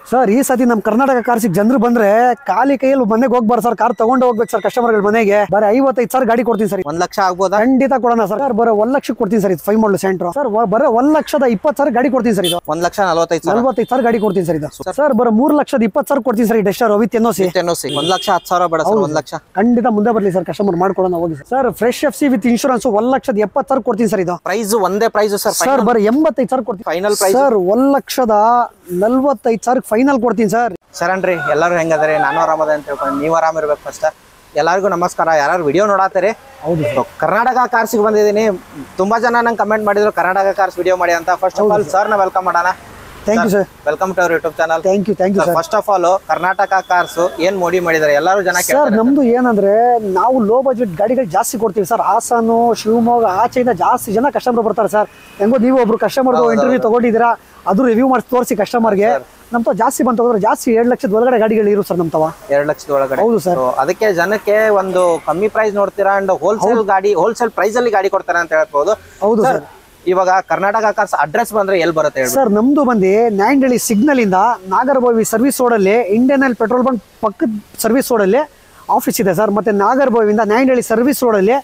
Sir ಈ ಸತಿ ನಮ್ಮ ಕರ್ನಾಟಕ ಕಾರ್ಸಿಗೆ ಜನರು ಬಂದ್ರೆ ಖಾಲಿ ಕೈಯಲ್ಲಿ ಮನೆಗೆ ಹೋಗ್ಬಾರ್ದು ಸರ್ ಕಾರ್ ತಗೊಂಡು ಹೋಗ್ಬೇಕು ಸರ್ ಕಸ್ಟಮರ್ಗಳ ಮನೆಗೆ ಬರೀ ಐವತ್ತೈದು ಸಾವಿರ ಗಾಡಿ ಕೊಡ್ತೀನಿ ಸರ್ ಒಂದ್ ಲಕ್ಷ ಆಗ್ಬೋದಾ ಖಂಡಿತ ಕೊಡೋಣ ಸರ್ ಸರ್ ಬರೋ ಒಂದ್ ಲಕ್ಷಕ್ಕೆ ಕೊಡ್ತೀನಿ ಸರ್ ಇದು ಫೈವ್ ಮಾಡಲ್ ಸೆಂಟ್ರ್ ಸರ್ ಬರೋ ಒಂದ್ ಲಕ್ಷದ ಇಪ್ಪತ್ತು ಸಾವಿರ ಗಾಡಿ ಕೊಡ್ತೀನಿ ಸರ್ ಇದು ಒಂದ್ ಲಕ್ಷ ನಲವತ್ತೈದು ಸಾವಿರ ನಲ್ವತ್ತೈದು ಸಾವಿರ ಗಾಡಿ ಕೊಡ್ತೀನಿ ಸರ್ ಇದು ಸರ್ ಬರೋ ಮೂರ್ ಲಕ್ಷದ ಇಪ್ಪತ್ತು ಸಾವಿರ ಕೊಡ್ತೀನಿ ಸರ್ ಈ Duster with N C N C ಒಂದ್ ಲಕ್ಷ ಹತ್ತು ಸಾವಿರ ಬೇಡ ಸರ್ ಒಂದ್ ಲಕ್ಷ ಖಂಡಿತ ಮುಂದೆ ಬರಲಿ ಸರ್ ಕಸ್ಟಮರ್ ಮಾಡ್ಕೊಡೋಣ ಹೋಗಿ sir fresh F C with insurance ಒಂದ್ ಲಕ್ಷದ ಎಪ್ಪತ್ತು ಸಾವಿರ ಕೊಡ್ತೀನಿ ಸರ್ ಇದು ಪ್ರೈಸ್ ಒಂದೇ ಪ್ರೈಸ್ ಸರ್ ಸರ್ ಬರೋ ಎಂಬತ್ತೈದು ಸಾವಿರ ಕೊಡ್ತೀನಿ ಫೈನಲ್ ಪ್ರೈಸ್ ಸರ್ ಒಂದ್ ಲಕ್ಷದ ನಲ್ವತ್ತೈದು ಸಾವಿರ ಫೈನಲ್ ಕೊಡ್ತೀನಿ ಸರ್ ಶರಣ್ರಿ ಎಲ್ಲರೂ ಹೆಂಗದ್ರಿ ನಾನು ಆರಾಮದ ಅಂತ ಹೇಳ್ಕೊಂಡು ನೀವು ಆರಾಮ ಇರ್ಬೇಕು ಫಸ್ಟ್ ಎಲ್ಲರಿಗೂ ನಮಸ್ಕಾರ ಯಾರು ವಿಡಿಯೋ ನೋಡಾತಾರೆ ಹೌದು So, ಕರ್ನಾಟಕ ಕಾರ್ಸಿಗೆ ಬಂದಿದ್ದೀನಿ ತುಂಬಾ ಜನ ನಂಗೆ ಕಮೆಂಟ್ ಮಾಡಿದ್ರು ಕರ್ನಾಟಕ ಕಾರ್ಸ್ ವಿಡಿಯೋ ಮಾಡಿ ಅಂತ ಫಸ್ಟ್ ಆಫ್ ಆಲ್ ಸರ್ ನ ವೆಲ್ಕಮ್ ಮಾಡೋಣ thank you sir welcome to our YouTube channel thank you thank you sir first of all Karnataka cars ಏನ್ ಮೋಡಿ ಮಾಡಿದ್ದಾರೆ ಎಲ್ಲರೂ ಜನ ಸರ್ ಕೇಳ್ತಾರೆ ನಮ್ದು ಏನಂದ್ರೆ ನಾವು ಲೋ ಬಜೆಟ್ ಗಾಡಿಗಳು ಜಾಸ್ತಿ ಕೊಡ್ತೀವಿ ಸರ್ ಹಾಸನು ಶಿವಮೊಗ್ಗ ಆಚೆಯಿಂದ ಜಾಸ್ತಿ ಜನ ಕಸ್ಟಮರ್ ಬರ್ತಾರೆ ಸರ್ ಹೆಂಗೋ ನೀವು ಒಬ್ರು ಕಸ್ಟಮರ್ ಇಂಟರ್ವ್ಯೂ ತಗೊಂಡಿದ್ದೀರಾ ಅದು ರಿವ್ಯೂ ಮಾಡಿ ತೋರಿಸಿ ಕಸ್ಟಮರ್ಗೆ ನಮ್ ತಾವ್ ಜಾಸ್ತಿ ಬಂತ ಹೋದ್ರೆ ಜಾಸ್ತಿ ಎರಡ್ ಲಕ್ಷದ ಒಳಗಡೆ ಗಾಡಿಗಳು ಇರು ಸರ್ ನಮ್ ತಾವ ಎರಡ್ ಲಕ್ಷದ ಒಳಗಡೆ ಹೌದು ಸರ್ So, ಅದಕ್ಕೆ ಜನಕ್ಕೆ ಒಂದು ಕಮ್ಮಿ ಪ್ರೈಸ್ ನೋಡ್ತೀರಾ ಅಂಡ್ ಹೋಲ್ಸೇಲ್ ಗಾಡಿ ಹೋಲ್ಸೇಲ್ ಪ್ರೈಸ್ ಅಲ್ಲಿ ಗಾಡಿ ಕೊಡ್ತಾರೆ ಅಂತ ಹೇಳ್ಬೋದು ಹೌದು ಸರ್ ಸರ್ ಇವಾಗ ಕರ್ನಾಟಕ ಕಾರ್ಸ್ ಅಡ್ರೆಸ್ ಬಂದ್ರೆ ಎಲ್ಲಿ ಬರುತ್ತೆ ಹೇಳಿ ಸರ್ ನಮ್ದು ಬಂದು ನ್ಯಾಂಡಳಿ ಸಿಗ್ನಲ್ ಇಂದ ನಾಗರಬಾವಿ ಸರ್ವಿಸ್ ರೋಡಲ್ಲಿ ಇಂಡಿಯನ್ ಆಯಿಲ್ ಪೆಟ್ರೋಲ್ ಬಂಕ್ ಪಕ್ಕದ ಸರ್ವಿಸ್ ರೋಡಲ್ಲಿ ಆಫೀಸ್ ಇದೆ ಸರ್ ಮತ್ತೆ ನಾಗರಬಾವಿಯಿಂದ ನ್ಯಾಂಡಳಿ ಸರ್ವಿಸ್ ರೋಡಲ್ಲಿ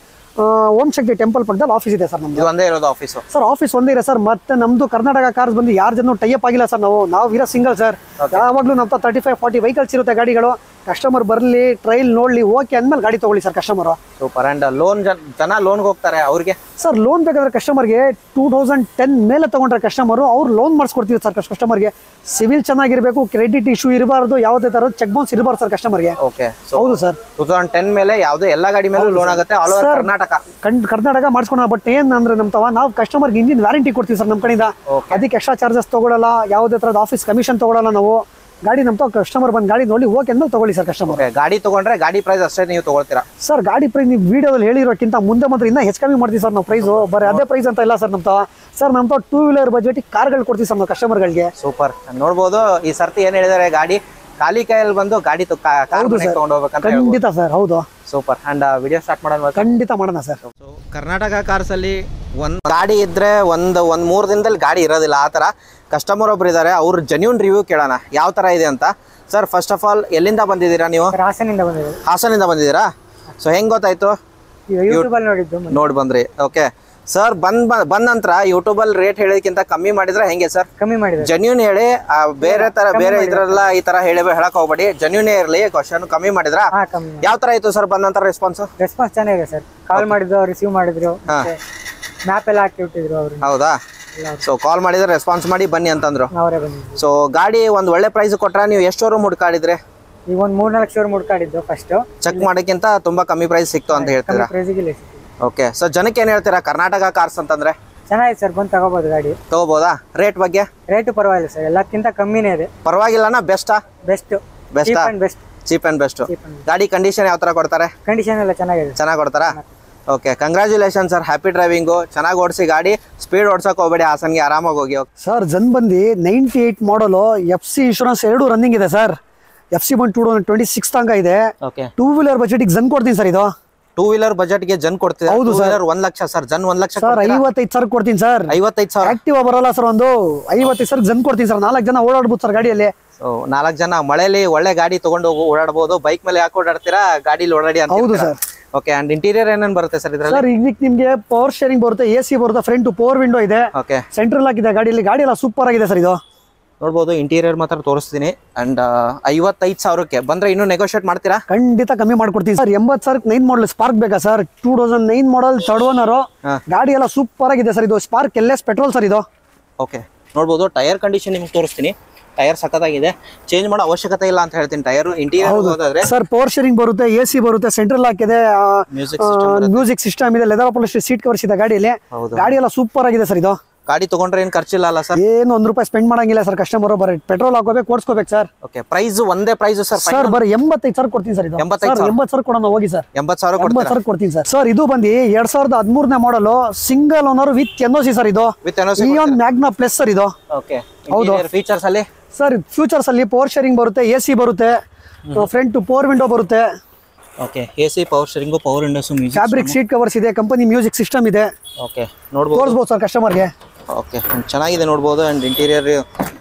ಓಂ ಶಕ್ತಿ ಟೆಂಪಲ್ ಪಕ್ಕದಲ್ಲಿ ಆಫೀಸ್ ಇದೆ ಸರ್ ನಮ್ದು ಇದು ಒಂದೇ ಇರೋದು ಆಫೀಸು ಸರ್ ಆಫೀಸ್ ಒಂದೇ ಇದೆ ಸರ್ ಮತ್ತೆ ನಮ್ದು ಕರ್ನಾಟಕ ಕಾರ್ಸ್ ಬಂದು ಯಾರ ಜನ ಟೈಅಪ್ ಆಗಿಲ್ಲ ಸರ್ ನಾವು ನಾವು ಇರೋ ಸಿಂಗಲ್ ಸರ್ ಯಾವಾಗಲೂ ನಮ್ಮ ತರ್ಟಿ ಫೈವ್ ಫಾರ್ಟಿ ವೆಹಿಕಲ್ಸ್ ಇರುತ್ತೆ ಗಾಡಿಗಳು ಕಸ್ಟಮರ್ ಬರಲಿ ಟ್ರೈಲ್ ನೋಡ್ಲಿ ಓಕೆ ಅಂದ್ಮೇಲೆ ಗಾಡಿ ತಗೊಳ್ಳಿ sir customer super and loan ಜನ ಲೋನ್ಗೆ ಹೋಗ್ತಾರೆ ಅವ್ರಿಗೆ ಸರ್ ಲೋನ್ ಬೇಕಾದ್ರೆ ಕಸ್ಟಮರ್ಗೆ ಟೂ ತೌಸಂಡ್ ಟೆನ್ ಮೇಲೆ ತಗೊಂಡ್ರೆ ಕಸ್ಟಮರು ಅವ್ರು ಲೋನ್ ಮಾಡಿಸ್ಕೊಡ್ತೀವಿ ಸರ್ ಕಸ್ಟಮರ್ಗೆ ಸಿವಿಲ್ ಚೆನ್ನಾಗಿರಬೇಕು ಕ್ರೆಡಿಟ್ ಇಶ್ಯೂ ಇರಬಾರ್ದು ಯಾವುದೇ ಥರದ ಚೆಕ್ ಬೌನ್ಸ್ ಇರಬಾರ್ದು ಸರ್ ಕಸ್ಟಮರ್ಗೆ ಓಕೆ ಸೊ ಹೌದು ಸರ್ ಟೂ ತೌಸಂಡ್ ಟೆನ್ ಮೇಲೆ ಯಾವುದೇ ಎಲ್ಲ ಗಾಡಿ ಮೇಲೂ ಲೋನ್ ಆಗುತ್ತೆ ಆಲ್ ಓವರ್ Sir. ಕರ್ನಾಟಕ ಕಣ್ ಕರ್ನಾಟಕ ಮಾಡಿಸ್ಕೊಳ ಬಟ್ ಏನ್ ಅಂದ್ರೆ ನಮ್ಮ ತವ ನಾವು ಕಸ್ಟಮರ್ಗೆ ಇಂಜಿನ್ ವ್ಯಾರಂಟಿ ಕೊಡ್ತೀವಿ ಸರ್ ನಮ್ಮ ಕಡೆಯಿಂದ Okay. ಅದಕ್ಕೆ ಎಕ್ಸ್ಟ್ರಾ ಚಾರ್ಜಸ್ ತಗೊಳ್ಳಲ್ಲ ಯಾವುದೇ ಥರದ ಆಫೀಸ್ ಕಮಿಷನ್ ತಗೊಳ್ಳಲ್ಲ ನಾವು ಗಾಡಿ ನಮ್ಮ ತಾವು ಕಸ್ಟಮರ್ ಬಂದು ಗಾಡಿ ನೋಡಿ ಓಕೆ ಅಂದ್ಮೇಲೆ ತಗೊಳ್ಳಿ ಸರ್ ಕಸ್ಟಮರ್ ಓಕೆ ಗಾಡಿ ತಗೊಂಡ್ರೆ ಗಾಡಿ ಪ್ರೈಸ್ ಅಷ್ಟೇ ನೀವು ತಗೊಳ್ತೀರಾ ಸರ್ ಗಾಡಿ ಪ್ರೈಸ್ ನೀವು ವಿಡಿಯೋದಲ್ಲಿ ಹೇಳಿರೋಕ್ಕಿಂತ ಮುಂದೆ ಮಾತ್ರ ಇನ್ನೂ ಹೆಚ್ಚು ಕಮ್ಮಿ ಮಾಡ್ತೀವಿ ಸರ್ ನಾವು ಪ್ರೈಸು ಬರೀ ಅದೇ ಪ್ರೈಸ್ ಅಂತ ಇಲ್ಲ ಸರ್ ನಮ್ಮ ತಾವ ಸರ್ ನಮ್ಮ ತಾವ ಟೂ ವೀಲರ್ ಬಜೆಟ್ ಕಾರ್ಗಳು ಕೊಡ್ತೀವಿ ಸರ್ ನಾವು ಕಸ್ಟಮರ್ಗಳಿಗೆ ಸೂಪರ್ ನೋಡ್ಬೋದು ಈ ಸರ್ತಿ ಏನ್ ಹೇಳಿದಾರೆ ಗಾಡಿ ಖಾಲಿ ಕೈಯಲ್ಲಿ ಬಂದು ಗಾಡಿ ಕಾರ್ ತಗೊಂಡು ಹೋಗ್ಬೇಕಂತ ಹೇಳ್ಬೋದು ಖಂಡಿತ ಸರ್ ಹೌದು ಸೂಪರ್ ಅಂಡ್ ವಿಡಿಯೋ ಸ್ಟಾರ್ಟ್ ಮಾಡೋಣ ಖಂಡಿತ ಮಾಡೋಣ ಸರ್ ಸೊ ಕರ್ನಾಟಕ ಕಾರ್ಸ್ ಅಲ್ಲಿ ಒಂದ್ ಗಾಡಿ ಇದ್ರೆ ಒಂದ್ ಒಂದ್ ಮೂರ್ ದಿನದಲ್ಲಿ ಗಾಡಿ ಇರೋದಿಲ್ಲ ಆ ತರ ಕಸ್ಟಮರ್ ಒಬ್ರು ಇದಾರೆ ಅವ್ರ ಜೆನ್ಯೂನ್ ರಿವ್ಯೂ ಕೇಳೋಣ ಯಾವ ತರ ಇದೆ ಅಂತ ಸರ್ ಫಸ್ಟ್ ಆಫ್ ಆಲ್ ಎಲ್ಲಿಂದ ಬಂದಿದ್ದೀರಾ ನೀವು ಹಾಸನಿಂದ ಬಂದಿದೆ ಹಾಸನಿಂದ ಬಂದಿದ್ದೀರಾ ಸೊ ಹೆಂಗ್ ಗೊತ್ತಾಯ್ತು ಯೂಟ್ಯೂಬಲ್ಲಿ ನೋಡಿದ್ದು ನೋಡ್ ಬಂದ್ರಿ ಓಕೆ ಸರ್ ಬಂದ್ ಬ- ಬಂದ ನಂತರ ಯೂಟ್ಯೂಬ್ ಅಲ್ಲಿ ರೇಟ್ ಹೇಳೋದಕ್ಕಿಂತ ಕಮ್ಮಿ ಮಾಡಿದ್ರೆ ಹೆಂಗೆ ಸರ್ ಕಮ್ಮಿ ಮಾಡಿದೆ ಜೆನ್ಯೂನ್ ಹೇಳಿ ಆ, ಬೇರೆ ತರ ಬೇರೆ ಇದ್ರೆಲ್ಲ ಈ ತರ ಹೇಳಿ ಹೇಳಕ್ ಹೋಗ್ಬೇಡಿ ಜೆನ್ಯೂನ್ ಇರ್ಲಿ ಕ್ವಶನ್ ಕಮ್ಮಿ ಮಾಡಿದ್ರ ಹಾ ಕಮ್ಮಿ ಯಾವ ತರ ಇತ್ತು ಸರ್ ಬಂದ ನಂತರ ರೆಸ್ಪಾನ್ಸ್ ರೆಸ್ಪಾನ್ಸ್ ಚೆನ್ನಾಗಿದೆ ಸರ್ ಕಾಲ್ ಮಾಡಿದ್ರು ರಿಸೀವ್ ಮಾಡಿದ್ರು ಹಾ. ಮ್ಯಾಪ್ ಎಲ್ಲ ಹಾಕಿ ಬಿಟ್ಟಿದ್ರು ಅವರು ಹೌದಾ ಸೊ ಕಾಲ್ ಮಾಡಿದ್ರೆ ರೆಸ್ಪಾನ್ಸ್ ಮಾಡಿ ಬನ್ನಿ ಅಂತಂದ್ರು ಅವರೇ ಬಂದಿದ್ರು ಸೊ ಗಾಡಿ ಒಂದ್ ಒಳ್ಳೆ ಪ್ರೈಸ್ ಕೊಟ್ರ ನೀವು ಎಷ್ಟು ಶೋರೂಮ್ ಹುಡ್ಕಾಡಿದ್ರೆ ಈಗ ಒಂದು ಮೂರ್ನಾಲ್ಕು ಶೋರ್ ಮುಡ್ಕಾಡಿದ್ದು ಫಸ್ಟ್ ಚೆಕ್ ಮಾಡೋಕ್ಕಿಂತ ತುಂಬಾ ಕಮ್ಮಿ ಪ್ರೈಸ್ ಸಿಕ್ತು ಅಂತ ಹೇಳ್ತೀರಾ ಪ್ರೈಸಿಗೆ ಓಕೆ ಸೊ ಜನಕ್ಕೆ ಏನ್ ಹೇಳ್ತೀರಾ ಕರ್ನಾಟಕ ಕಾರ್ಸ್ ಅಂತಂದ್ರೆ ಚೆನ್ನಾಗಿದೆ ಸರ್ ಬಂದು ತಗೋಬೋದು ಗಾಡಿ ತಗೋಬೋದಾ ರೇಟ್ ಬಗ್ಗೆ ರೇಟು ಪರವಾಗಿಲ್ಲ ಸರ್ ಎಲ್ಲಕ್ಕಿಂತ ಕಮ್ಮಿನೇ ಇದೆ ಪರವಾಗಿಲ್ಲನಾ ಬೆಸ್ಟಾ ಬೆಸ್ಟ್ ಬೆಸ್ಟಾ best cheap and best Cheap and ಗಾಡಿ ಕಂಡೀಷನ್ ಯಾವ ತರ ಕೊಡ್ತಾರೆ ಕಂಡೀಷನ್ ಎಲ್ಲ ಚೆನ್ನಾಗಿದೆ ಚೆನ್ನಾಗಿ ಕೊಡ್ತಾರಾ okay congratulation sir happy driving ಚೆನ್ನಾಗಿ ಓಡಿಸಿ ಗಾಡಿ ಸ್ಪೀಡ್ ಓಡ್ಸಕ್ ಹೋಗ್ಬೇಡಿ ಹಾಸನ್ಗೆ ಆರಾಮಾಗಿ ಹೋಗಿ ಸರ್ ಜನ್ ಬಂದು ninety eight model F C insurance ಎರಡು ರನ್ನಿಂಗ್ ಇದೆ ಸರ್ ಎಫ್ ಸಿ ಬಂದು ಟೂ ತೌಸಂಡ್ ಟ್ವೆಂಟಿ ಸಿಕ್ಸ್ ತನಕ ಇದೆ ಓಕೆ ಟೂ ವೀಲರ್ ಬಜೆಟಿಗೆ ಜನ್ ಕೊಡ್ತೀನಿ ಸರ್ ಇದು ಟೂ ವೀಲರ್ ಬಜೆಟ್ಗೆ ಜನ್ ಕೊಡ್ತೀರಾ ಹೌದು ಟೂ sir. ವೀಲರ್ ಒಂದ್ ಲಕ್ಷ ಸರ್ ಜನ್ ಒಂದ್ ಲಕ್ಷ ಸರ್ ಐವತ್ತೈದು ಸಾವಿರ ಕೊಡ್ತೀನಿ ಸರ್ ಐವತ್ತೈದು ಸಾವಿರ ಆಕ್ಟಿವ್ ಬರಲ್ಲ ಸರ್ ಒಂದು ಐವತ್ತೈದು ಸಾವಿರ ಜನ್ ಕೊಡ್ತೀನಿ ಸರ್ ನಾಲ್ಕು ಜನ ಓಡಾಡ್ಬೋದು ಸರ್ ಗಾಡಿಯಲ್ಲಿ ಸೊ ನಾಲ್ಕು ಜನ ಮಳೆಯಲ್ಲಿ ಒಳ್ಳೆ ಗಾಡಿ ತಗೊಂಡು ಹೋಗಿ ಓಡಾಡ್ಬೋದು ಬೈಕ್ ಮೇಲೆ ಯಾಕೆ ಓಡಾಡ್ತೀರಾ ಗಾಡಿಲಿ ಓಡಾಡಿ ಅಂತ ಹೌದು ಓಕೆ ಅಂಡ್ ಇಂಟೀರಿಯರ್ ಏನೇನ್ ಬರುತ್ತೆ ಸರ್ ಇದ್ರಲ್ಲಿ ಸರ್ ಈಗ ನಿಮ್ಗೆ ಪವರ್ ಶೇರಿಂಗ್ ಬರುತ್ತೆ ಎ ಸಿ ಬರುತ್ತೆ ಫ್ರಂಟ್ ಪವರ್ ವಿಂಡೋ ಇದೆ ಓಕೆ ಸೆಂಟ್ರಲ್ ಹಾಕಿದೆ ಗಾಡಿಯಲ್ಲಿ ಗಾಡಿ ಎಲ್ಲ ಸೂಪರ್ ಆಗಿದೆ ಸರ್ ಇದು ನೋಡ್ಬೋದು ಇಂಟೀರಿಯರ್ ಮಾತ್ರ ತೋರಿಸ್ತೀನಿ ಅಂಡ್ ಐವತ್ತೈದು ಸಾವಿರಕ್ಕೆ ಬಂದ್ರೆ ಇನ್ನೂ ನೆಗೋಷಿಯೇಟ್ ಮಾಡ್ತೀರಾ ಖಂಡಿತ ಕಮ್ಮಿ ಮಾಡ್ಕೊಡ್ತೀನಿ ಸರ್ ಎಂಬತ್ತು ಸಾವಿರಕ್ಕೆ ನೈನ್ ಮಾಡಲ್ ಸ್ಪಾರ್ಕ್ ಬೇಕಾ sir two thousand nine model third owner ಹಾ. ಗಾಡಿ ಎಲ್ಲ ಸೂಪರ್ ಆಗಿದೆ ಸರ್ ಇದು Spark L S petrol sir ಇದು ಓಕೆ ನೋಡ್ಬೋದು ಟೈರ್ ಕಂಡೀಷನ್ ನಿಮ್ಗೆ ತೋರಿಸ್ತೀನಿ ಟೈರ್ ಸಖತ್ತಾಗಿದೆ ಚೇಂಜ್ ಮಾಡೋ ಅವಶ್ಯಕತೆ ಇಲ್ಲ ಅಂತ ಹೇಳ್ತೀನಿ ಟೈರ್ ಇಂಟೀರಿಯರ್ ಹೋದಾದ್ರೆ ಸರ್ ಪವರ್ ಶೇರಿಂಗ್ ಬರುತ್ತೆ ಎ ಸಿ ಬರುತ್ತೆ ಸೆಂಟ್ರಲ್ ಹಾಕಿದೆ ಮ್ಯೂಸಿಕ್ ಸಿಸ್ಟಮ್ ಮ್ಯೂಸಿಕ್ ಸಿಸ್ಟಮ್ ಇದೆ ಲೆದರ್ ಪಾಲಿಶ್ ಸೀಟ್ ಕವರ್ಸ್ ಇದೆ ಗಾಡಿಯಲ್ಲಿ ಹೌದು ಗಾಡಿ ಎಲ್ಲ ಸೂಪರ್ ಆಗಿದೆ ಸರ್ ಇದು ಗಾಡಿ ತಗೊಂಡ್ರೆ ಏನು ಖರ್ಚಿಲ್ಲ ಅಲ್ಲ ಸರ್ ಏನು ಒಂದ್ ರೂಪಾಯಿ ಸ್ಪೆಂಡ್ ಮಾಡಂಗಿಲ್ಲ ಸರ್ ಕಸ್ಟಮರ್ ಬರೀ ಪೆಟ್ರೋಲ್ ಹಾಕೋಬೇಕು ಓಡಿಸ್ಕೋಬೇಕು ಸರ್ ಓಕೆ ಪ್ರೈಸ್ ಒಂದೇ ಪ್ರೈಸ್ ಸರ್ ಸರ್ ಬರೀ ಎಂಬತ್ತೈದು ಸಾವಿರ ಕೊಡ್ತೀನಿ ಸರ್ ಇದು ಎಂಬತ್ತೈದು ಸರ್ ಎಂಬತ್ತು ಸಾವಿರ ಕೊಡೋಣ ಹೋಗಿ ಸರ್ ಎಂಬತ್ತು ಸಾವಿರ ಎಂಬತ್ತು ಕೊಡ್ತೀರಾ ಸಾವಿರ ಕೊಡ್ತೀನಿ ಸರ್ ಸರ್ ಇದು ಬಂದು ಎರಡ್ ಸಾವಿರದ ಹದಿಮೂರನೇ model single owner with N C sir ಇದು ವಿತ್ ಏನೋ ಈ ಒಂದು ಮ್ಯಾಗ್ನಾ ಪ್ಲಸ್ ಸರ್ ಇದು ಓಕೆ ಫೀಚರ್ಸ್ ಅಲ್ಲಿ ಸರ್ ಫ್ಯೂಚರ್ಸ್ ಅಲ್ಲಿ ಪವರ್ ಶೇರಿಂಗ್ ಬರುತ್ತೆ ಎ ಸಿ ಬರುತ್ತೆ ಫ್ರಂಟ್ ಪವರ್ ವಿಂಡೋ ಬರುತ್ತೆ okay A C power steering power windows music fabric seat covers ಇದೆ ಕಂಪನಿ ಮ್ಯೂಸಿಕ್ ಸಿಸ್ಟಮ್ ಇದೆ ಓಕೆ ನೋಡ್ಬೋದು ತೋರಿಸ್ಬೋದು ಸರ್ ಕಸ್ಟಮರ್ಗೆ ಓಕೆ ಚೆನ್ನಾಗಿದೆ ನೋಡ್ಬೋದು ಅಂಡ್ ಇಂಟೀರಿಯರ್